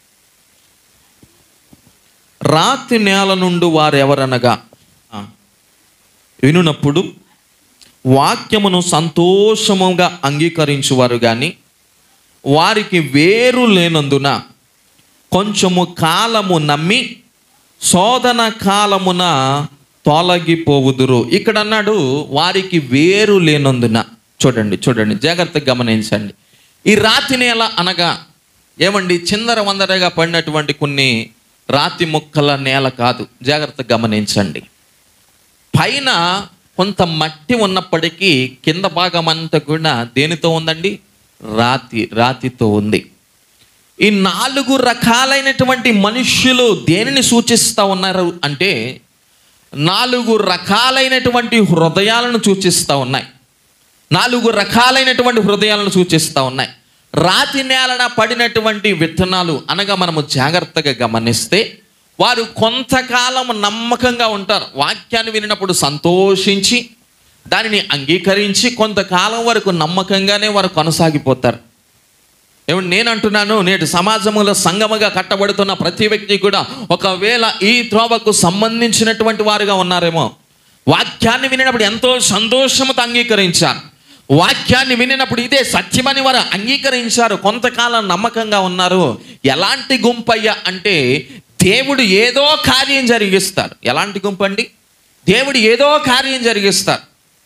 S1: రాతి నేల నుండి వారెవరనగా ఆ, వినునప్పుడు వాక్యమును సంతోషముగా అంగీకరించువారు కానీ వారికి వేరు లేనందున కొంచెము కాలము నమ్మి శోధన కాలమున తొలగిపోవుదురు ఇక్కడ అన్నాడు వారికి వేరు లేనందున చూడండి చూడండి జాగ్రత్తగా గమనించండి ఈ రాతి నేల అనగా ఏమండి చిందర వందరగా పడినటువంటి కొన్ని రాతి ముక్కల నేల కాదు జాగ్రత్తగా గమనించండి పైన కొంత మట్టి ఉన్నప్పటికీ కింద భాగం అంతా కూడా దేనితో ఉందండి రాతి రాతితో ఉంది ఈ నాలుగు రకాలైనటువంటి మనుష్యులు దేనిని సూచిస్తూ ఉన్నారు అంటే నాలుగు రకాలైనటువంటి హృదయాలను సూచిస్తూ ఉన్నాయి నాలుగు రకాలైనటువంటి హృదయాలను సూచిస్తూ ఉన్నాయి రాతి నేలన పడినటువంటి విత్తనాలు అనగా మనము జాగ్రత్తగా గమనిస్తే వారు కొంతకాలం నమ్మకంగా ఉంటారు వాక్యాన్ని వినినప్పుడు సంతోషించి దానిని అంగీకరించి కొంతకాలం వరకు నమ్మకంగానే వారు కొనసాగిపోతారు ఏమంటే నేను అంటున్నాను నేటి సమాజంలో సంగమగా కట్టబడుతున్న ప్రతి వ్యక్తి కూడా ఒకవేళ ఈ త్రోవకు సంబంధించినటువంటి వారుగా ఉన్నారేమో వాక్యాన్ని వినినప్పుడు ఎంతో సంతోషంతో అంగీకరించారు వాక్యాన్ని వినినప్పుడు ఇదే సత్యమని వారు అంగీకరించారు కొంతకాలం నమ్మకంగా ఉన్నారు ఎలాంటి గుంపయ్య అంటే దేవుడు ఏదో కార్యం జరిగిస్తాడు ఎలాంటి గుంపు అండి దేవుడు ఏదో కార్యం జరిగిస్తాడు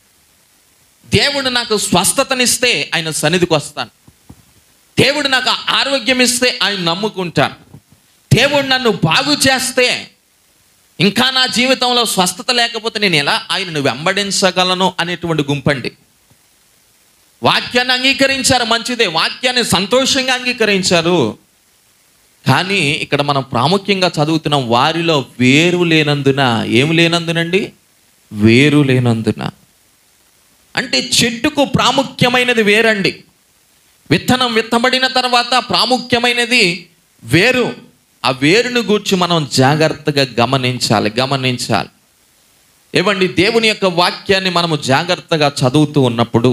S1: దేవుడు నాకు స్వస్థతనిస్తే ఆయన సన్నిధికి వస్తాను దేవుడు నాకు ఆరోగ్యం ఇస్తే ఆయన నమ్ముకుంటాను దేవుడు నన్ను బాగు చేస్తే ఇంకా నా జీవితంలో స్వస్థత లేకపోతే నేను ఎలా ఆయనను వెంబడించగలను అనేటువంటి గుంపండి వాక్యాన్ని అంగీకరించారు మంచిదే వాక్యాన్ని సంతోషంగా అంగీకరించారు కానీ ఇక్కడ మనం ప్రాముఖ్యంగా చదువుతున్నాం వారిలో వేరు లేనందున ఏమి లేనందునండి వేరు లేనందున అంటే చెట్టుకు ప్రాముఖ్యమైనది వేరండి విత్తనం విత్తబడిన తర్వాత ప్రాముఖ్యమైనది వేరు ఆ వేరును గూర్చి మనం జాగ్రత్తగా గమనించాలి గమనించాలి ఏమండి దేవుని యొక్క వాక్యాన్ని మనము జాగ్రత్తగా చదువుతూ ఉన్నప్పుడు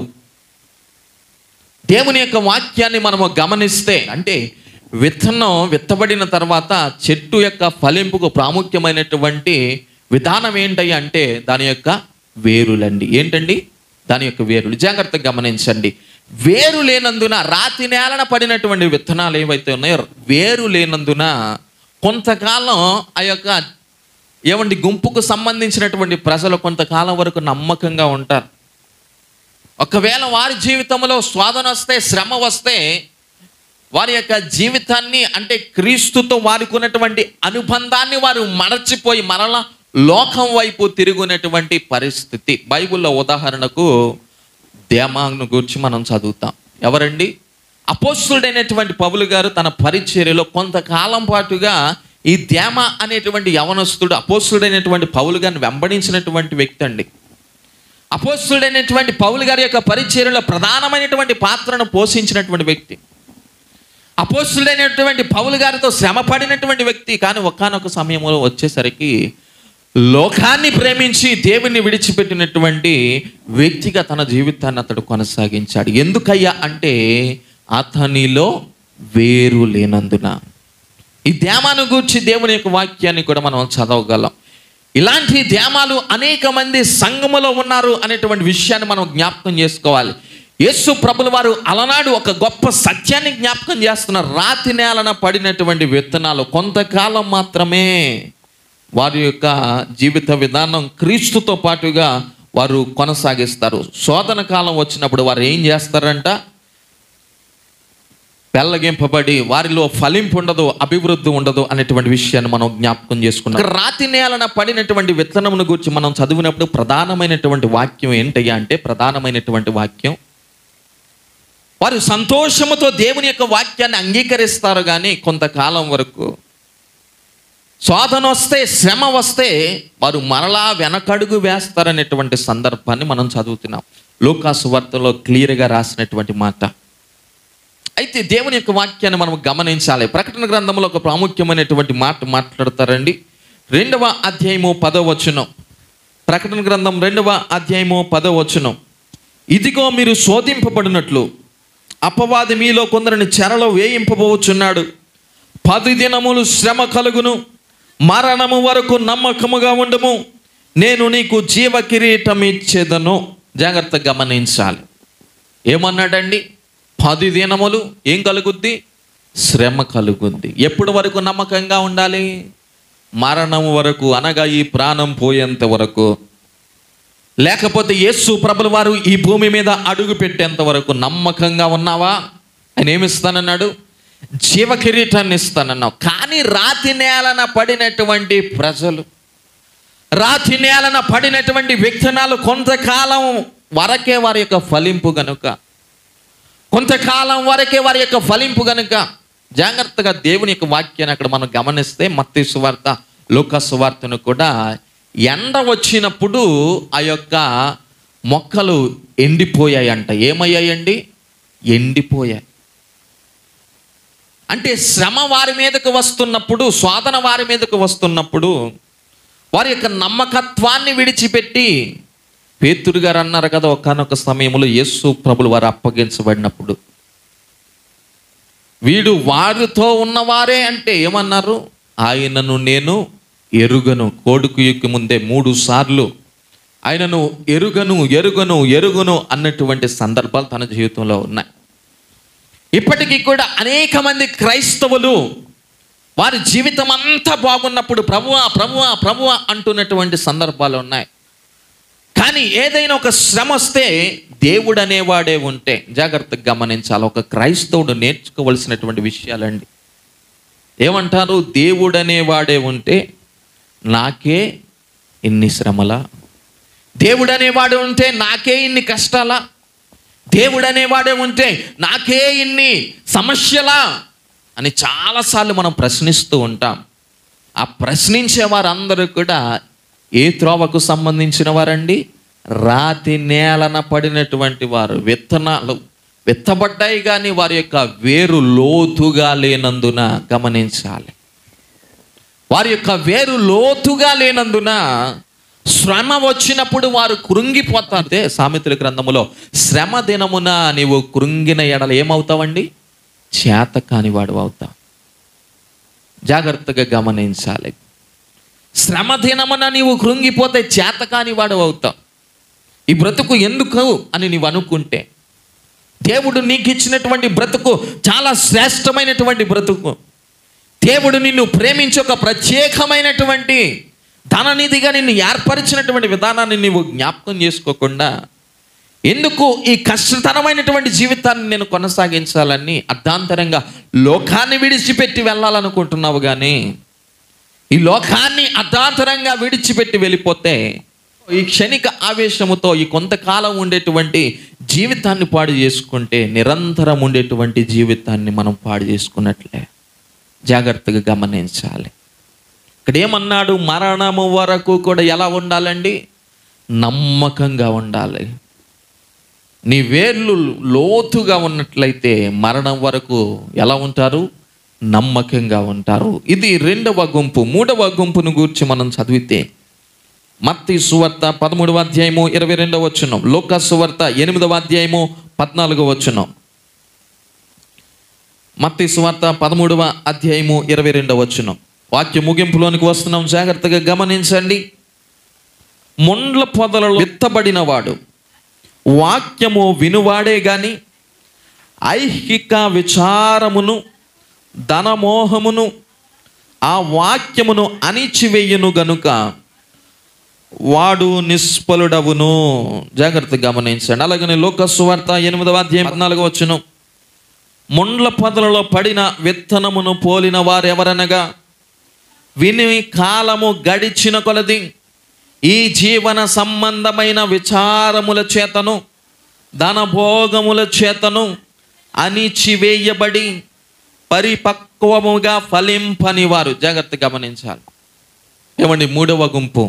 S1: దేవుని యొక్క వాక్యాన్ని మనము గమనిస్తే అంటే విత్తనం విత్తబడిన తర్వాత చెట్టు యొక్క ఫలింపుకు ప్రాముఖ్యమైనటువంటి విధానం ఏంటయ్యా అంటే దాని యొక్క వేరులండి ఏంటండి దాని యొక్క వేరులు జాగ్రత్తగా గమనించండి వేరు లేనందున రాతి నేలన పడినటువంటి విత్తనాలు ఏవైతే ఉన్నాయో వేరు లేనందున కొంతకాలం ఆ యొక్క ఏమండి గుంపుకు సంబంధించినటువంటి ప్రజలు కొంతకాలం వరకు నమ్మకంగా ఉంటారు ఒకవేళ వారి జీవితంలో స్వాదన వస్తే శ్రమ వస్తే వారి యొక్క జీవితాన్ని అంటే క్రీస్తుతో వారికి ఉన్నటువంటి అనుబంధాన్ని వారు మరచిపోయి మరలా లోకం వైపు తిరుగునటువంటి పరిస్థితి బైబిల్లో ఉదాహరణకు దేమాను గురించి మనం చదువుతాం ఎవరండి అపోస్తుడైనటువంటి పౌలు గారు తన పరిచర్యలో కొంతకాలం పాటుగా ఈ దేమ అనేటువంటి యవనస్తుడు అపోస్తుడైనటువంటి పౌలు గారిని వెంబడించినటువంటి వ్యక్తి అండి అపోస్తుడైనటువంటి పౌలు గారి యొక్క పరిచర్యలో ప్రధానమైనటువంటి పాత్రను పోషించినటువంటి వ్యక్తి అపోస్తుడైనటువంటి పౌలు గారితో శ్రమ పడినటువంటి వ్యక్తి కానీ ఒకానొక సమయంలో వచ్చేసరికి లోకాన్ని ప్రేమించి దేవుణ్ణి విడిచిపెట్టినటువంటి వ్యక్తిగా తన జీవితాన్ని అతడు కొనసాగించాడు ఎందుకయ్యా అంటే అతనిలో వేరు లేనందున ఈ ధ్యామాను గూర్చి దేవుని యొక్క వాక్యాన్ని కూడా మనం చదవగలం ఇలాంటి ధ్యామాలు అనేక మంది సంఘములో ఉన్నారు అనేటువంటి విషయాన్ని మనం జ్ఞాపకం చేసుకోవాలి యేసు ప్రభుల వారు అలనాడు ఒక గొప్ప సత్యాన్ని జ్ఞాపకం చేస్తున్నారు రాతి నేలన పడినటువంటి విత్తనాలు కొంతకాలం మాత్రమే వారి యొక్క జీవిత విధానం క్రీస్తుతో పాటుగా వారు కొనసాగిస్తారు శోధన కాలం వచ్చినప్పుడు వారు ఏం చేస్తారంట పెళ్ళగింపబడి వారిలో ఫలింపు ఉండదు అభివృద్ధి ఉండదు అనేటువంటి విషయాన్ని మనం జ్ఞాపకం చేసుకున్నాం ఇక రాతి నేలన పడినటువంటి విత్తనమును గురించి మనం చదివినప్పుడు ప్రధానమైనటువంటి వాక్యం ఏంటయ్యా అంటే ప్రధానమైనటువంటి వాక్యం వారు సంతోషముతో దేవుని యొక్క వాక్యాన్ని అంగీకరిస్తారు కానీ కొంతకాలం వరకు శోధన వస్తే శ్రమ వస్తే వారు మరలా వెనకడుగు వేస్తారనేటువంటి సందర్భాన్ని మనం చదువుతున్నాం లూకాసు వార్తలో క్లియర్గా రాసినటువంటి మాట అయితే దేవుని యొక్క వాక్యాన్ని మనం గమనించాలి ప్రకటన గ్రంథంలో ఒక ప్రాముఖ్యమైనటువంటి మాట మాట్లాడతారండి రెండవ అధ్యాయము పదవ వచనం ప్రకటన గ్రంథం రెండవ అధ్యాయము పదవ వచనం ఇదిగో మీరు శోధింపబడినట్లు అపవాది మీలో కొందరిని చెరలో వేయింపబోచున్నాడు పది దినములు శ్రమ కలుగును మరణము వరకు నమ్మకముగా ఉండము నేను నీకు జీవ కిరీటం ఇచ్చేదను జాగ్రత్త గమనించాలి ఏమన్నాడండి పది దినములు ఏం కలుగుద్ది శ్రమ కలుగుద్ది ఎప్పటి వరకు నమ్మకంగా ఉండాలి మరణం వరకు అనగా ఈ ప్రాణం పోయేంత వరకు లేకపోతే యేసు ప్రభుల వారు ఈ భూమి మీద అడుగు పెట్టేంత వరకు నమ్మకంగా ఉన్నావా ఆయన ఏమిస్తానన్నాడు జీవ కిరీటాన్ని ఇస్తానన్నావు కానీ రాతి నేలన పడినటువంటి ప్రజలు రాతి నేలన పడినటువంటి విత్తనాలు కొంతకాలం వరకే వారి యొక్క ఫలింపు గనుక కొంతకాలం వరకే వారి యొక్క ఫలింపు గనుక జాగ్రత్తగా దేవుని యొక్క వాక్యాన్ని అక్కడ మనం గమనిస్తే మత్తి సువార్త లోక సువార్తను కూడా ఎండ వచ్చినప్పుడు ఆ యొక్క మొక్కలు ఎండిపోయాయంట ఏమయ్యాయండి ఎండిపోయాయి అంటే శ్రమ వారి మీదకు వస్తున్నప్పుడు శోధన వారి మీదకు వస్తున్నప్పుడు వారి యొక్క నమ్మకత్వాన్ని విడిచిపెట్టి పేతురు గారు అన్నారు కదా ఒకనొక సమయంలో యేసు ప్రభులు వారు అప్పగించబడినప్పుడు వీడు వారితో ఉన్నవారే అంటే ఏమన్నారు ఆయనను నేను ఎరుగను కోడుకు యొక్క ముందే మూడు సార్లు ఆయనను ఎరుగను ఎరుగను ఎరుగను అన్నటువంటి సందర్భాలు తన జీవితంలో ఉన్నాయి ఇప్పటికీ కూడా అనేక మంది క్రైస్తవులు వారి జీవితం అంతా బాగున్నప్పుడు ప్రభువా ప్రభువా ప్రభువా అంటున్నటువంటి సందర్భాలు ఉన్నాయి కానీ ఏదైనా ఒక శ్రమ వస్తే దేవుడు అనేవాడే ఉంటే జాగ్రత్తగా గమనించాలి ఒక క్రైస్తవుడు నేర్చుకోవలసినటువంటి విషయాలండి ఏమంటారు దేవుడు అనేవాడే ఉంటే నాకే ఇన్ని శ్రమలా దేవుడు అనేవాడు ఉంటే నాకే ఇన్ని కష్టాలా దేవుడు అనేవాడే ఉంటే నాకే ఇన్ని సమస్యలా అని చాలాసార్లు మనం ప్రశ్నిస్తూ ఉంటాం ఆ ప్రశ్నించే వారందరూ కూడా ఏ త్రోవకు సంబంధించిన వారండి రాతి నేలన పడినటువంటి వారు విత్తనాలు విత్తబడ్డాయి కానీ వారి యొక్క వేరు లోతుగా లేనందున గమనించాలి వారి యొక్క వేరు లోతుగా లేనందున శ్రమ వచ్చినప్పుడు వారు కృంగిపోతారు సామెతల గ్రంథములో శ్రమ దినమున నీవు కృంగిన ఎడల ఏమవుతావండి చేత కానివాడు అవుతావు జాగ్రత్తగా గమనించాలి శ్రమ దినమున నీవు కృంగిపోతే చేత కానివాడు అవుతావు ఈ బ్రతుకు ఎందుకు అని నీవు అనుకుంటే దేవుడు నీకు ఇచ్చినటువంటి బ్రతుకు చాలా శ్రేష్టమైనటువంటి బ్రతుకు దేవుడు నిన్ను ప్రేమించి ఒక ప్రత్యేకమైనటువంటి ధననిధిగా నిన్ను ఏర్పరిచినటువంటి విధానాన్ని నీవు జ్ఞాపకం చేసుకోకుండా ఎందుకు ఈ కష్టతరమైనటువంటి జీవితాన్ని నేను కొనసాగించాలని అర్ధాంతరంగా లోకాన్ని విడిచిపెట్టి వెళ్ళాలనుకుంటున్నావు కానీ ఈ లోకాన్ని అర్ధాంతరంగా విడిచిపెట్టి వెళ్ళిపోతే ఈ క్షణిక ఆవేశముతో ఈ కొంతకాలం ఉండేటువంటి జీవితాన్ని పాడు చేసుకుంటే నిరంతరం ఉండేటువంటి జీవితాన్ని మనం పాడు చేసుకున్నట్లే జాగ్రత్తగా గమనించాలి ఇక్కడ ఏమన్నాడు మరణము వరకు కూడా ఎలా ఉండాలండి నమ్మకంగా ఉండాలి నీ వేర్లు లోతుగా ఉన్నట్లయితే మరణం వరకు ఎలా ఉంటారు నమ్మకంగా ఉంటారు ఇది రెండవ గుంపు మూడవ గుంపును గూర్చి మనం చదివితే మత్తి సువార్త పదమూడవ అధ్యాయము ఇరవై రెండవ వచ్చును లోక సువార్త ఎనిమిదవ అధ్యాయము పద్నాలుగవ వచ్చును మత్తి సువార్త పదమూడవ అధ్యాయము ఇరవై రెండవ వచ్చును వాక్య ముగింపులోనికి వస్తున్నాం జాగ్రత్తగా గమనించండి ముండ్ల పొదలలో విత్తబడినవాడు వాక్యము వినువాడే గాని ఐహిక విచారమును ధనమోహమును ఆ వాక్యమును అణిచివేయును గనుక వాడు నిష్ఫలుడవును జాగ్రత్త గమనించండి అలాగనే లోక సువార్త ఎనిమిదవ అధ్యాయం పద్నాలుగు వచ్చును ముండ్ల పొదలలో పడిన విత్తనమును పోలిన వారెవరనగా విని కాలము గడిచిన కొలది ఈ జీవన సంబంధమైన విచారముల చేతను ధనభోగముల చేతను అణిచివేయబడి పరిపక్వముగా ఫలింపని వారు జాగ్రత్త గమనించాలి ఏమండి మూడవ గుంపు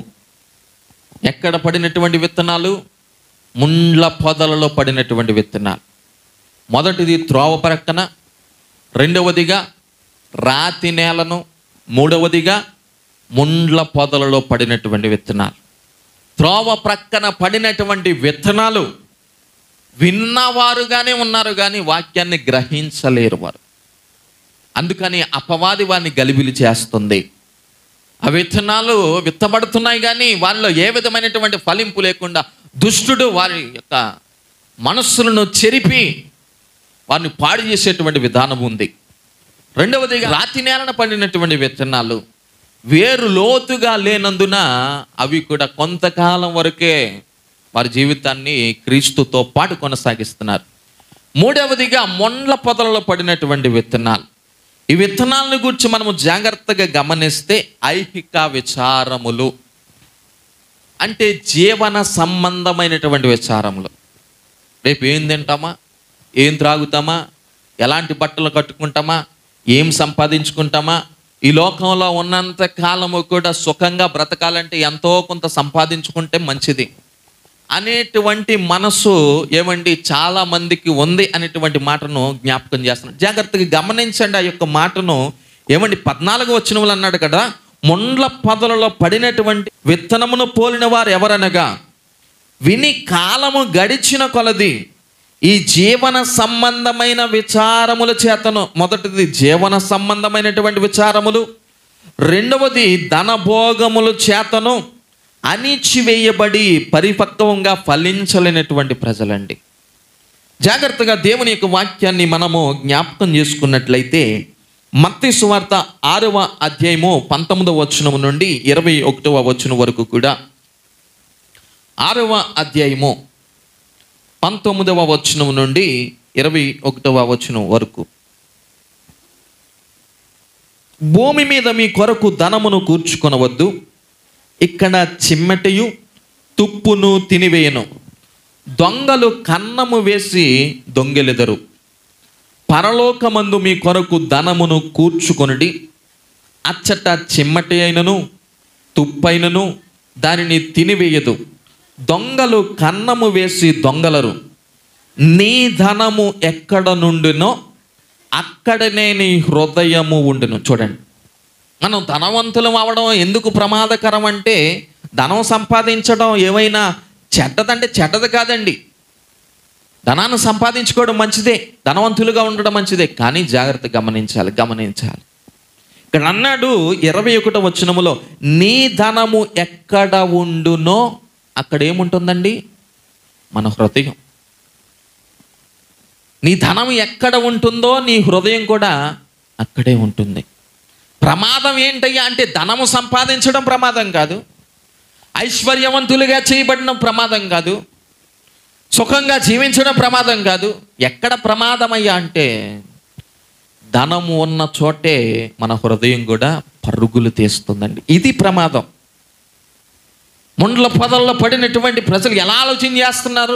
S1: ఎక్కడ పడినటువంటి విత్తనాలు ముండ్ల పొదలలో పడినటువంటి విత్తనాలు మొదటిది త్రోవ ప్రక్కన రెండవదిగా రాతి నేలను మూడవదిగా ముండ్ల పొదలలో పడినటువంటి విత్తనాలు త్రోవ ప్రక్కన పడినటువంటి విత్తనాలు విన్నవారుగానే ఉన్నారు కానీ వాక్యాన్ని గ్రహించలేరు వారు అందుకని అపవాది వారిని గలిబిలి చేస్తుంది ఆ విత్తనాలు విత్తబడుతున్నాయి కానీ వారిలో ఏ విధమైనటువంటి ఫలింపు లేకుండా దుష్టుడు వారి యొక్క మనస్సులను చెరిపి వారిని పాడు చేసేటువంటి విధానం ఉంది రెండవదిగా రాతి నేలన పడినటువంటి విత్తనాలు వేరు లోతుగా లేనందున అవి కూడా కొంతకాలం వరకే వారి జీవితాన్ని క్రీస్తుతో పాటు కొనసాగిస్తున్నారు మూడవదిగా మొండ్ల పొదలలో పడినటువంటి విత్తనాలు ఈ విత్తనాలను గురించి మనము జాగ్రత్తగా గమనిస్తే ఐహిక విచారములు అంటే జీవన సంబంధమైనటువంటి విచారములు రేపు ఏం తింటామా ఏం త్రాగుతామా ఎలాంటి బట్టలు కట్టుకుంటామా ఏం సంపాదించుకుంటామా ఈ లోకంలో ఉన్నంత కాలము కూడా సుఖంగా బ్రతకాలంటే ఎంతో కొంత సంపాదించుకుంటే మంచిది అనేటువంటి మనసు ఏమండి చాలా మందికి ఉంది అనేటువంటి మాటను జ్ఞాపకం చేస్తున్నాను జాగ్రత్తగా గమనించండి ఆ యొక్క మాటను ఏమండి పద్నాలుగు వచ్చిన అన్నాడు కదా ముండ్ల పొదలలో పడినటువంటి విత్తనమును పోలిన వారు ఎవరనగా విని కాలము గడిచిన కొలది ఈ జీవన సంబంధమైన విచారముల చేతను మొదటిది జీవన సంబంధమైనటువంటి విచారములు రెండవది ధనభోగముల చేతను అణిచివేయబడి పరిపక్వంగా ఫలించలేనటువంటి ప్రజలండి జాగ్రత్తగా దేవుని యొక్క వాక్యాన్ని మనము జ్ఞాపకం చేసుకున్నట్లయితే మత్తి సువార్త ఆరవ అధ్యాయము పంతొమ్మిదవ వచనము నుండి ఇరవై ఒకటవ వచనం వరకు కూడా ఆరవ అధ్యాయము పంతొమ్మిదవ వచనం నుండి ఇరవై ఒకటవ వచనం వరకు భూమి మీద మీ కొరకు ధనమును కూర్చుకొనవద్దు ఇక్కడ చిమ్మటయు తుప్పును తినివేయను దొంగలు కన్నము వేసి దొంగెలెదరు పరలోకమందు మీ కొరకు ధనమును కూర్చుకొనుడి అచ్చట చిమ్మటి అయినను తుప్పైనను దానిని తినివేయదు దొంగలు కన్నము వేసి దొంగలరు నీ ధనము ఎక్కడ నుండినో అక్కడనే నీ హృదయము ఉండును చూడండి మనం ధనవంతులం అవడం ఎందుకు ప్రమాదకరం అంటే ధనం సంపాదించడం ఏమైనా చెడ్డదంటే చెడ్డది కాదండి ధనాన్ని సంపాదించుకోవడం మంచిదే ధనవంతులుగా ఉండడం మంచిదే కానీ జాగ్రత్త గమనించాలి గమనించాలి ఇక్కడ అన్నాడు ఇరవై ఒకటో వచనములో నీ ధనము ఎక్కడ ఉండునో అక్కడ ఏముంటుందండి మన హృదయం నీ ధనం ఎక్కడ ఉంటుందో నీ హృదయం కూడా అక్కడే ఉంటుంది ప్రమాదం ఏంటయ్యా అంటే ధనము సంపాదించడం ప్రమాదం కాదు ఐశ్వర్యవంతులుగా చేయబడిన ప్రమాదం కాదు సుఖంగా జీవించడం ప్రమాదం కాదు ఎక్కడ ప్రమాదమయ్యా అంటే ధనము ఉన్న చోటే మన హృదయం కూడా పరుగులు తీస్తుందండి ఇది ప్రమాదం ముండ్ల పొదల్లో పడినటువంటి ప్రజలు ఎలా ఆలోచన చేస్తున్నారు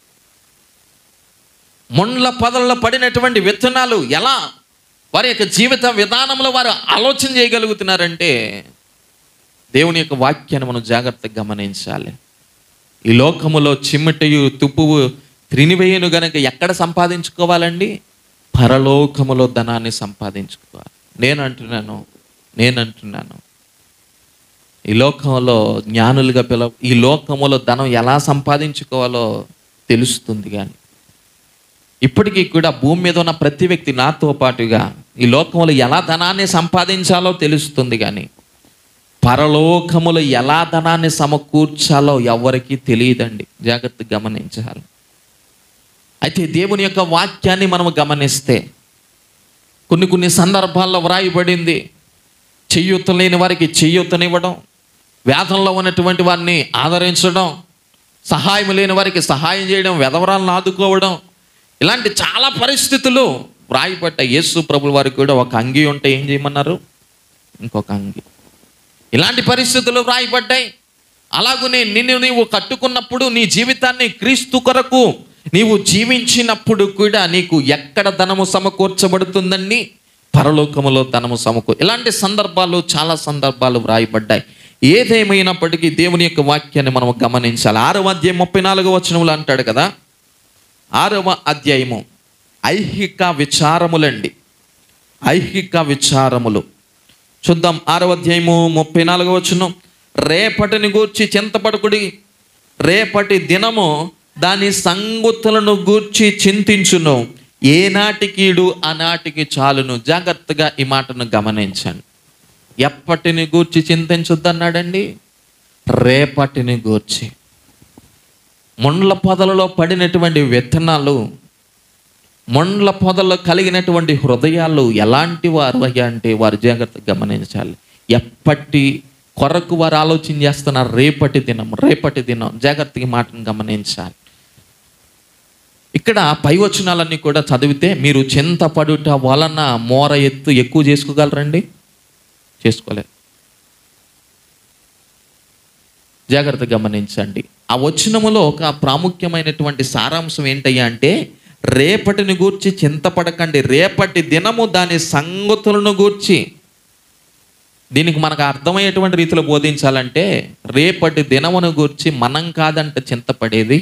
S1: ముండ్ల పొదల్లో పడినటువంటి విత్తనాలు ఎలా వారి యొక్క జీవిత విధానంలో వారు ఆలోచన చేయగలుగుతున్నారంటే దేవుని యొక్క వాక్యాన్ని మనం జాగ్రత్తగా గమనించాలి ఈ లోకములో చిమ్మటయు తుప్పువు త్రినివేయను గనక ఎక్కడ సంపాదించుకోవాలండి పరలోకములో ధనాన్ని సంపాదించుకోవాలి నేను అంటున్నాను నేను అంటున్నాను ఈ లోకంలో జ్ఞానులుగా పిలవ ఈ లోకములో ధనం ఎలా సంపాదించుకోవాలో తెలుస్తుంది కానీ ఇప్పటికీ కూడా భూమి మీద ఉన్న ప్రతి వ్యక్తి నాతో పాటుగా ఈ లోకంలో ఎలా ధనాన్ని సంపాదించాలో తెలుస్తుంది కానీ పరలోకములో ఎలా ధనాన్ని సమకూర్చాలో ఎవరికీ తెలియదండి జాగ్రత్త గమనించాలి అయితే దేవుని యొక్క వాక్యాన్ని మనము గమనిస్తే కొన్ని కొన్ని సందర్భాల్లో వ్రాయబడింది చెయ్యూత లేని వారికి చెయ్యూతనివ్వడం వేదంలో ఉన్నటువంటి వారిని ఆదరించడం సహాయం లేని వారికి సహాయం చేయడం వెధవరాలను ఆదుకోవడం ఇలాంటి చాలా పరిస్థితులు వ్రాయబడ్డ యేసు ప్రభుల వారికి కూడా ఒక అంగి ఉంటే ఏం చేయమన్నారు ఇంకొక అంగి ఇలాంటి పరిస్థితులు వ్రాయబడ్డాయి అలాగనే నిన్ను నీవు కట్టుకున్నప్పుడు నీ జీవితాన్ని క్రీస్తు కొరకు నీవు జీవించినప్పుడు కూడా నీకు ఎక్కడ ధనము సమకూర్చబడుతుందండి పరలోకములో ధనము సమకూ ఇలాంటి సందర్భాలు చాలా సందర్భాలు వ్రాయబడ్డాయి ఏదేమైనప్పటికీ దేవుని యొక్క వాక్యాన్ని మనం గమనించాలి ఆరవ అధ్యాయం ముప్పై నాలుగో వచనములు అంటాడు కదా ఆరవ అధ్యాయము ఐహిక విచారములండి ఐహిక విచారములు చూద్దాం ఆరవ అధ్యాయము ముప్పై నాలుగో వచ్చును రేపటిని గూర్చి చింతపడుకుడి రేపటి దినము దాని సంగుతులను గూర్చి చింతించును ఏనాటికీడు ఆనాటికి చాలును జాగ్రత్తగా ఈ మాటను గమనించండి ఎప్పటిని గూర్చి చింతించొద్దన్నాడండి రేపటిని గూర్చి ముండ్ల పొదలలో పడినటువంటి విత్తనాలు మొండ్ల పొదల్లో కలిగినటువంటి హృదయాలు ఎలాంటి వారు అయ్యా అంటే వారు జాగ్రత్తగా గమనించాలి ఎప్పటి కొరకు వారు ఆలోచన చేస్తున్నారు రేపటి దినం రేపటి దినం జాగ్రత్తగా ఈ మాటను గమనించాలి ఇక్కడ పై వచనాలన్నీ కూడా చదివితే మీరు చింతపడుట వలన మోర ఎత్తు ఎక్కువ చేసుకోగలరండి చేసుకోలేరు జాగ్రత్త గమనించండి ఆ వచనములో ఒక ప్రాముఖ్యమైనటువంటి సారాంశం ఏంటయ్యా అంటే రేపటిని గూర్చి చింతపడకండి రేపటి దినము దాని సంగతులను గూర్చి దీనికి మనకు అర్థమయ్యేటువంటి రీతిలో బోధించాలంటే రేపటి దినమును గూర్చి మనం కాదంట చింతపడేది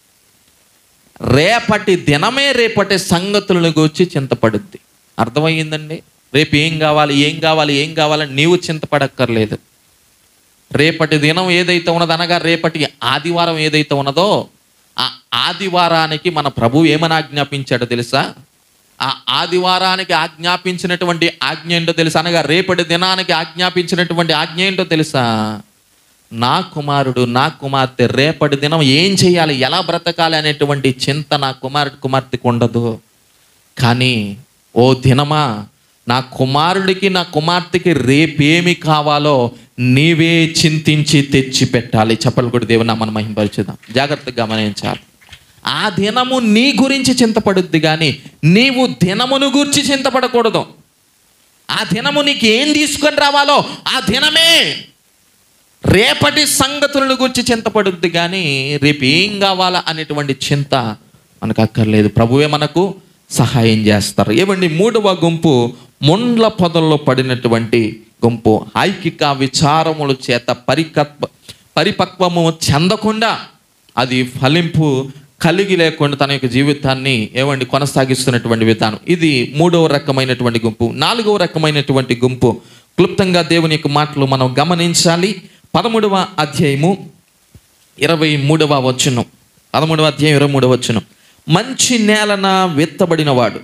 S1: రేపటి దినమే రేపటి సంగతులను గూర్చి చింతపడుద్ది అర్థమయ్యిందండి రేపు ఏం కావాలి ఏం కావాలి ఏం కావాలని నీవు చింతపడక్కర్లేదు రేపటి దినం ఏదైతే ఉన్నదో అనగా రేపటి ఆదివారం ఏదైతే ఉన్నదో ఆ ఆదివారానికి మన ప్రభు ఏమని ఆజ్ఞాపించాడో తెలుసా ఆ ఆదివారానికి ఆజ్ఞాపించినటువంటి ఆజ్ఞ ఏంటో తెలుసా అనగా రేపటి దినానికి ఆజ్ఞాపించినటువంటి ఆజ్ఞ ఏంటో తెలుసా నా కుమారుడు నా కుమార్తె రేపటి దినం ఏం చేయాలి ఎలా బ్రతకాలి అనేటువంటి చింత నా కుమారుడు కుమార్తెకు ఉండదు కానీ ఓ దినమా నా కుమారుడికి నా కుమార్తెకి రేపేమి కావాలో నీవే చింతించి తెచ్చి పెట్టాలి చెప్పలు కూడా దేవుని మనం మహింపరిచుదాం జాగ్రత్తగా గమనించాలి ఆ దినము నీ గురించి చింతపడుద్ది కానీ నీవు దినమును గురించి చింతపడకూడదు ఆ దినము నీకు ఏం తీసుకొని రావాలో ఆ దినమే రేపటి సంగతులను గురించి చింతపడుద్ది కానీ రేపు ఏం కావాలా అనేటువంటి చింత మనకు అక్కర్లేదు ప్రభువే మనకు సహాయం చేస్తారు ఏమండి మూడవ గుంపు ముండ్ల పొదల్లో పడినటువంటి గుంపు ఐకిక విచారముల చేత పరికత్వ పరిపక్వము చెందకుండా అది ఫలింపు కలిగి లేకుండా తన యొక్క జీవితాన్ని ఏమండి కొనసాగిస్తున్నటువంటి విధానం ఇది మూడవ రకమైనటువంటి గుంపు నాలుగవ రకమైనటువంటి గుంపు క్లుప్తంగా దేవుని యొక్క మాటలు మనం గమనించాలి పదమూడవ అధ్యాయము ఇరవై మూడవ వచ్చును పదమూడవ అధ్యాయం ఇరవై మూడవ వచ్చును మంచి నేలన విత్తబడినవాడు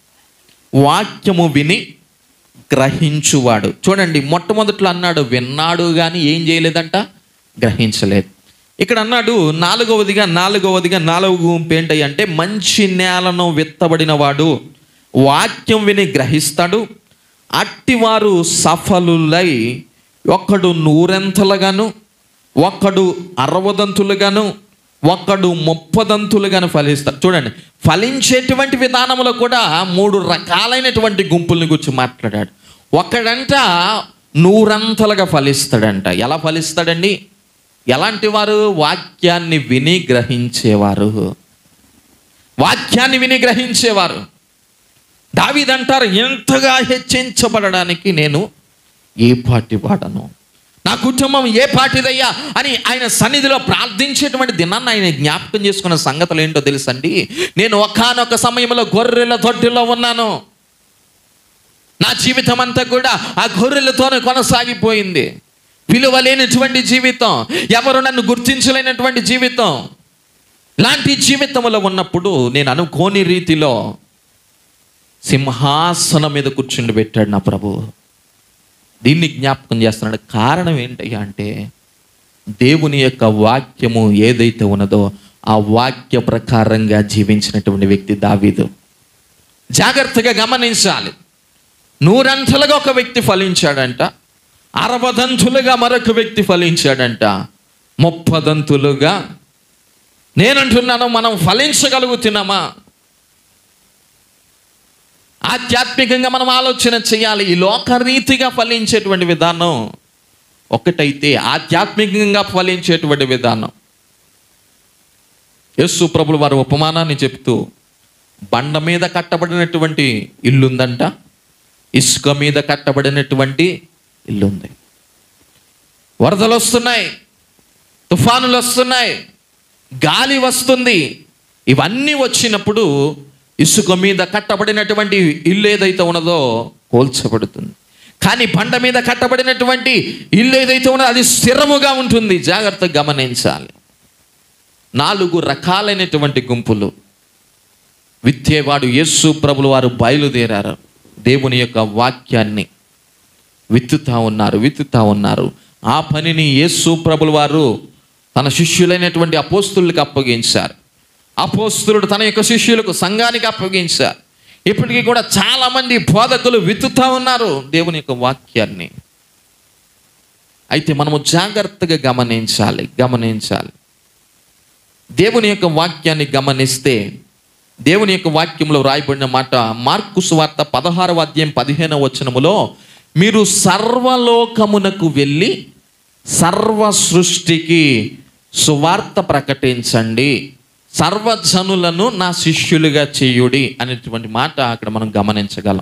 S1: వాక్యము విని గ్రహించువాడు చూడండి మొట్టమొదట్లో అన్నాడు విన్నాడు కానీ ఏం చేయలేదంట గ్రహించలేదు ఇక్కడ అన్నాడు నాలుగవదిగా నాలుగవదిగా నాలుగవ గుంపు ఏంటి అంటే మంచి నేలను విత్తబడినవాడు వాక్యం విని గ్రహిస్తాడు అట్టివారు సఫలులై ఒకడు నూరెంతలుగాను ఒకడు అరవదంతులుగాను ఒకడు ముప్పదంతులుగాను ఫలిస్తాడు చూడండి ఫలించేటువంటి విధానంలో కూడా మూడు రకాలైనటువంటి గుంపుల్ని గురించి మాట్లాడాడు ఒకడంట నూరంతలుగా ఫలిస్తాడంట ఎలా ఫలిస్తాడండి ఎలాంటి వారు వాక్యాన్ని విని గ్రహించేవారు వాక్యాన్ని విని గ్రహించేవారు దావీదంటారు ఎంతగా హెచ్చించబడడానికి నేను ఏ పాటి వాడను నా కుటుంబం ఏ పాటిదయ్యా అని ఆయన సన్నిధిలో ప్రార్థించేటువంటి దినాన్ని ఆయన జ్ఞాపకం చేసుకున్న సంగతులు ఏంటో తెలుసండి నేను ఒకానొక సమయంలో గొర్రెల తొట్టిలో ఉన్నాను నా జీవితం అంతా కూడా ఆ గొర్రెలతోనే కొనసాగిపోయింది విలువ లేనటువంటి జీవితం ఎవరు నన్ను గుర్తించలేనటువంటి జీవితం ఇలాంటి జీవితంలో ఉన్నప్పుడు నేను అనుకోని రీతిలో సింహాసనం మీద కూర్చుండి పెట్టాడు నా ప్రభు దీన్ని జ్ఞాపకం చేస్తున్నాడు కారణం ఏంటయ్యా అంటే దేవుని యొక్క వాక్యము ఏదైతే ఉన్నదో ఆ వాక్య ప్రకారంగా జీవించినటువంటి వ్యక్తి దావీదు జాగ్రత్తగా గమనించాలి నూరంతలుగా ఒక వ్యక్తి ఫలించాడంట అరవదంతులుగా మరొక వ్యక్తి ఫలించాడంట ముప్పదంతులుగా నేనంటున్నాను మనం ఫలించగలుగుతున్నామా ఆధ్యాత్మికంగా మనం ఆలోచన చేయాలి ఈ లోకరీతిగా ఫలించేటువంటి విధానం ఒకటైతే ఆధ్యాత్మికంగా ఫలించేటువంటి విధానం యేసు ప్రభులు వారి ఉపమానాన్ని చెప్తూ బండ మీద కట్టబడినటువంటి ఇల్లుందంట ఇసుక మీద కట్టబడినటువంటి ఇల్లుంది వరదలు వస్తున్నాయి తుఫానులు వస్తున్నాయి గాలి వస్తుంది ఇవన్నీ వచ్చినప్పుడు ఇసుక మీద కట్టబడినటువంటి ఇల్లు ఏదైతే ఉన్నదో కోల్చబడుతుంది కానీ బండ మీద కట్టబడినటువంటి ఇల్లు ఏదైతే ఉన్నదో అది స్థిరముగా ఉంటుంది జాగ్రత్తగా గమనించాలి నాలుగు రకాలైనటువంటి గుంపులు విత్తేవాడు యేసు ప్రభులు వారు బయలుదేరారు దేవుని యొక్క వాక్యాన్ని విత్తుతా ఉన్నారు విత్తుతా ఉన్నారు ఆ పనిని యేసు ప్రభులు వారు తన శిష్యులైనటువంటి అపోస్తులకు అప్పగించారు అపోస్తులుడు తన యొక్క శిష్యులకు సంఘానికి అప్పగించారు ఇప్పటికీ కూడా చాలా మంది బోధకులు విత్తుతా ఉన్నారు దేవుని యొక్క వాక్యాన్ని అయితే మనము జాగ్రత్తగా గమనించాలి గమనించాలి దేవుని యొక్క వాక్యాన్ని గమనిస్తే దేవుని యొక్క వాక్యంలో రాయబడిన మాట మార్కు సువార్త పదహారవ అధ్యాయం పదిహేనవ వచనములో మీరు సర్వలోకమునకు వెళ్ళి సర్వ సృష్టికి సువార్త ప్రకటించండి సర్వజనులను నా శిష్యులుగా చేయుడి అనేటువంటి మాట అక్కడ మనం గమనించగలం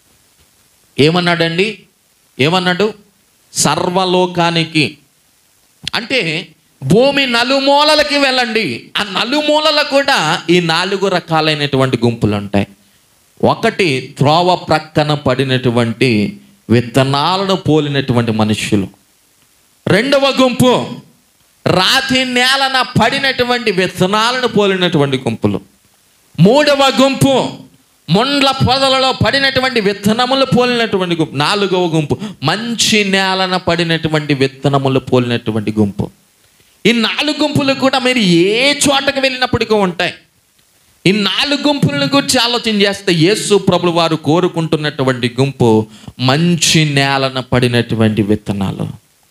S1: ఏమన్నాడండి ఏమన్నాడు సర్వలోకానికి అంటే భూమి నలుమూలలకి వెళ్ళండి ఆ నలుమూలల కూడా ఈ నాలుగు రకాలైనటువంటి గుంపులు ఉంటాయి ఒకటి త్రోవ ప్రక్కన పడినటువంటి విత్తనాలను పోలినటువంటి మనుష్యులు రెండవ గుంపు రాతి నేలన పడినటువంటి విత్తనాలను పోలినటువంటి గుంపులు మూడవ గుంపు ముండ్ల పొదలలో పడినటువంటి విత్తనములు పోలినటువంటి గుంపు నాలుగవ గుంపు మంచి నేలన పడినటువంటి విత్తనములు పోలినటువంటి గుంపు ఈ నాలుగు గుంపులు కూడా మీరు ఏ చోటకు వెళ్ళినప్పటికీ ఉంటాయి ఈ నాలుగు గుంపులను గురించి ఆలోచన చేస్తే యేసు ప్రభులు వారు కోరుకుంటున్నటువంటి గుంపు మంచి నేలన పడినటువంటి విత్తనాలు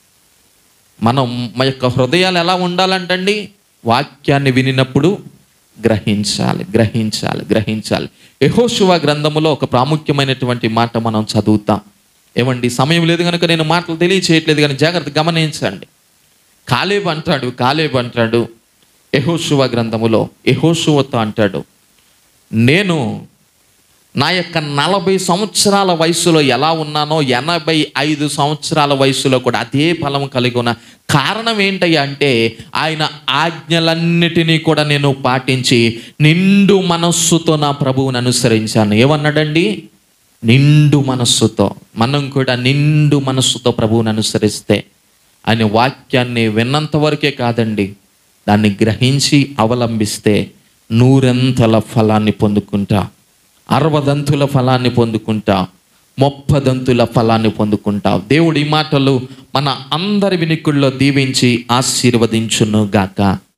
S1: మనం మా యొక్క హృదయాలు ఎలా ఉండాలంటండి వాక్యాన్ని వినినప్పుడు గ్రహించాలి గ్రహించాలి గ్రహించాలి యెహోషువ గ్రంథములో ఒక ప్రాముఖ్యమైనటువంటి మాట మనం చదువుతాం ఏమండి సమయం లేదు కనుక నేను మాటలు తెలియచేయట్లేదు కానీ జాగ్రత్త గమనించండి కాలేబు అంటాడు కాలేబు అంటాడు యెహోషువ గ్రంథములో యెహోషువతో అంటాడు నేను నా యొక్క నలభై సంవత్సరాల వయసులో ఎలా ఉన్నానో ఎనభై ఐదు సంవత్సరాల వయసులో కూడా అదే ఫలం కలిగి ఉన్న కారణం ఏంటయ్యా అంటే ఆయన ఆజ్ఞలన్నిటినీ కూడా నేను పాటించి నిండు మనస్సుతో నా ప్రభువుని అనుసరించాను ఏమన్నాడండి నిండు మనస్సుతో మనం కూడా నిండు మనస్సుతో ప్రభువుని అనుసరిస్తే ఆయన వాక్యాన్ని విన్నంత వరకే కాదండి దాన్ని గ్రహించి అవలంబిస్తే నూరెంతల ఫలాన్ని పొందుకుంటా అరవదంతుల ఫలాన్ని పొందుకుంటా ముప్పదంతుల ఫలాన్ని పొందుకుంటావు దేవుడి మాటలు మన అందరి వినికుల్లో దీవించి ఆశీర్వదించును గాక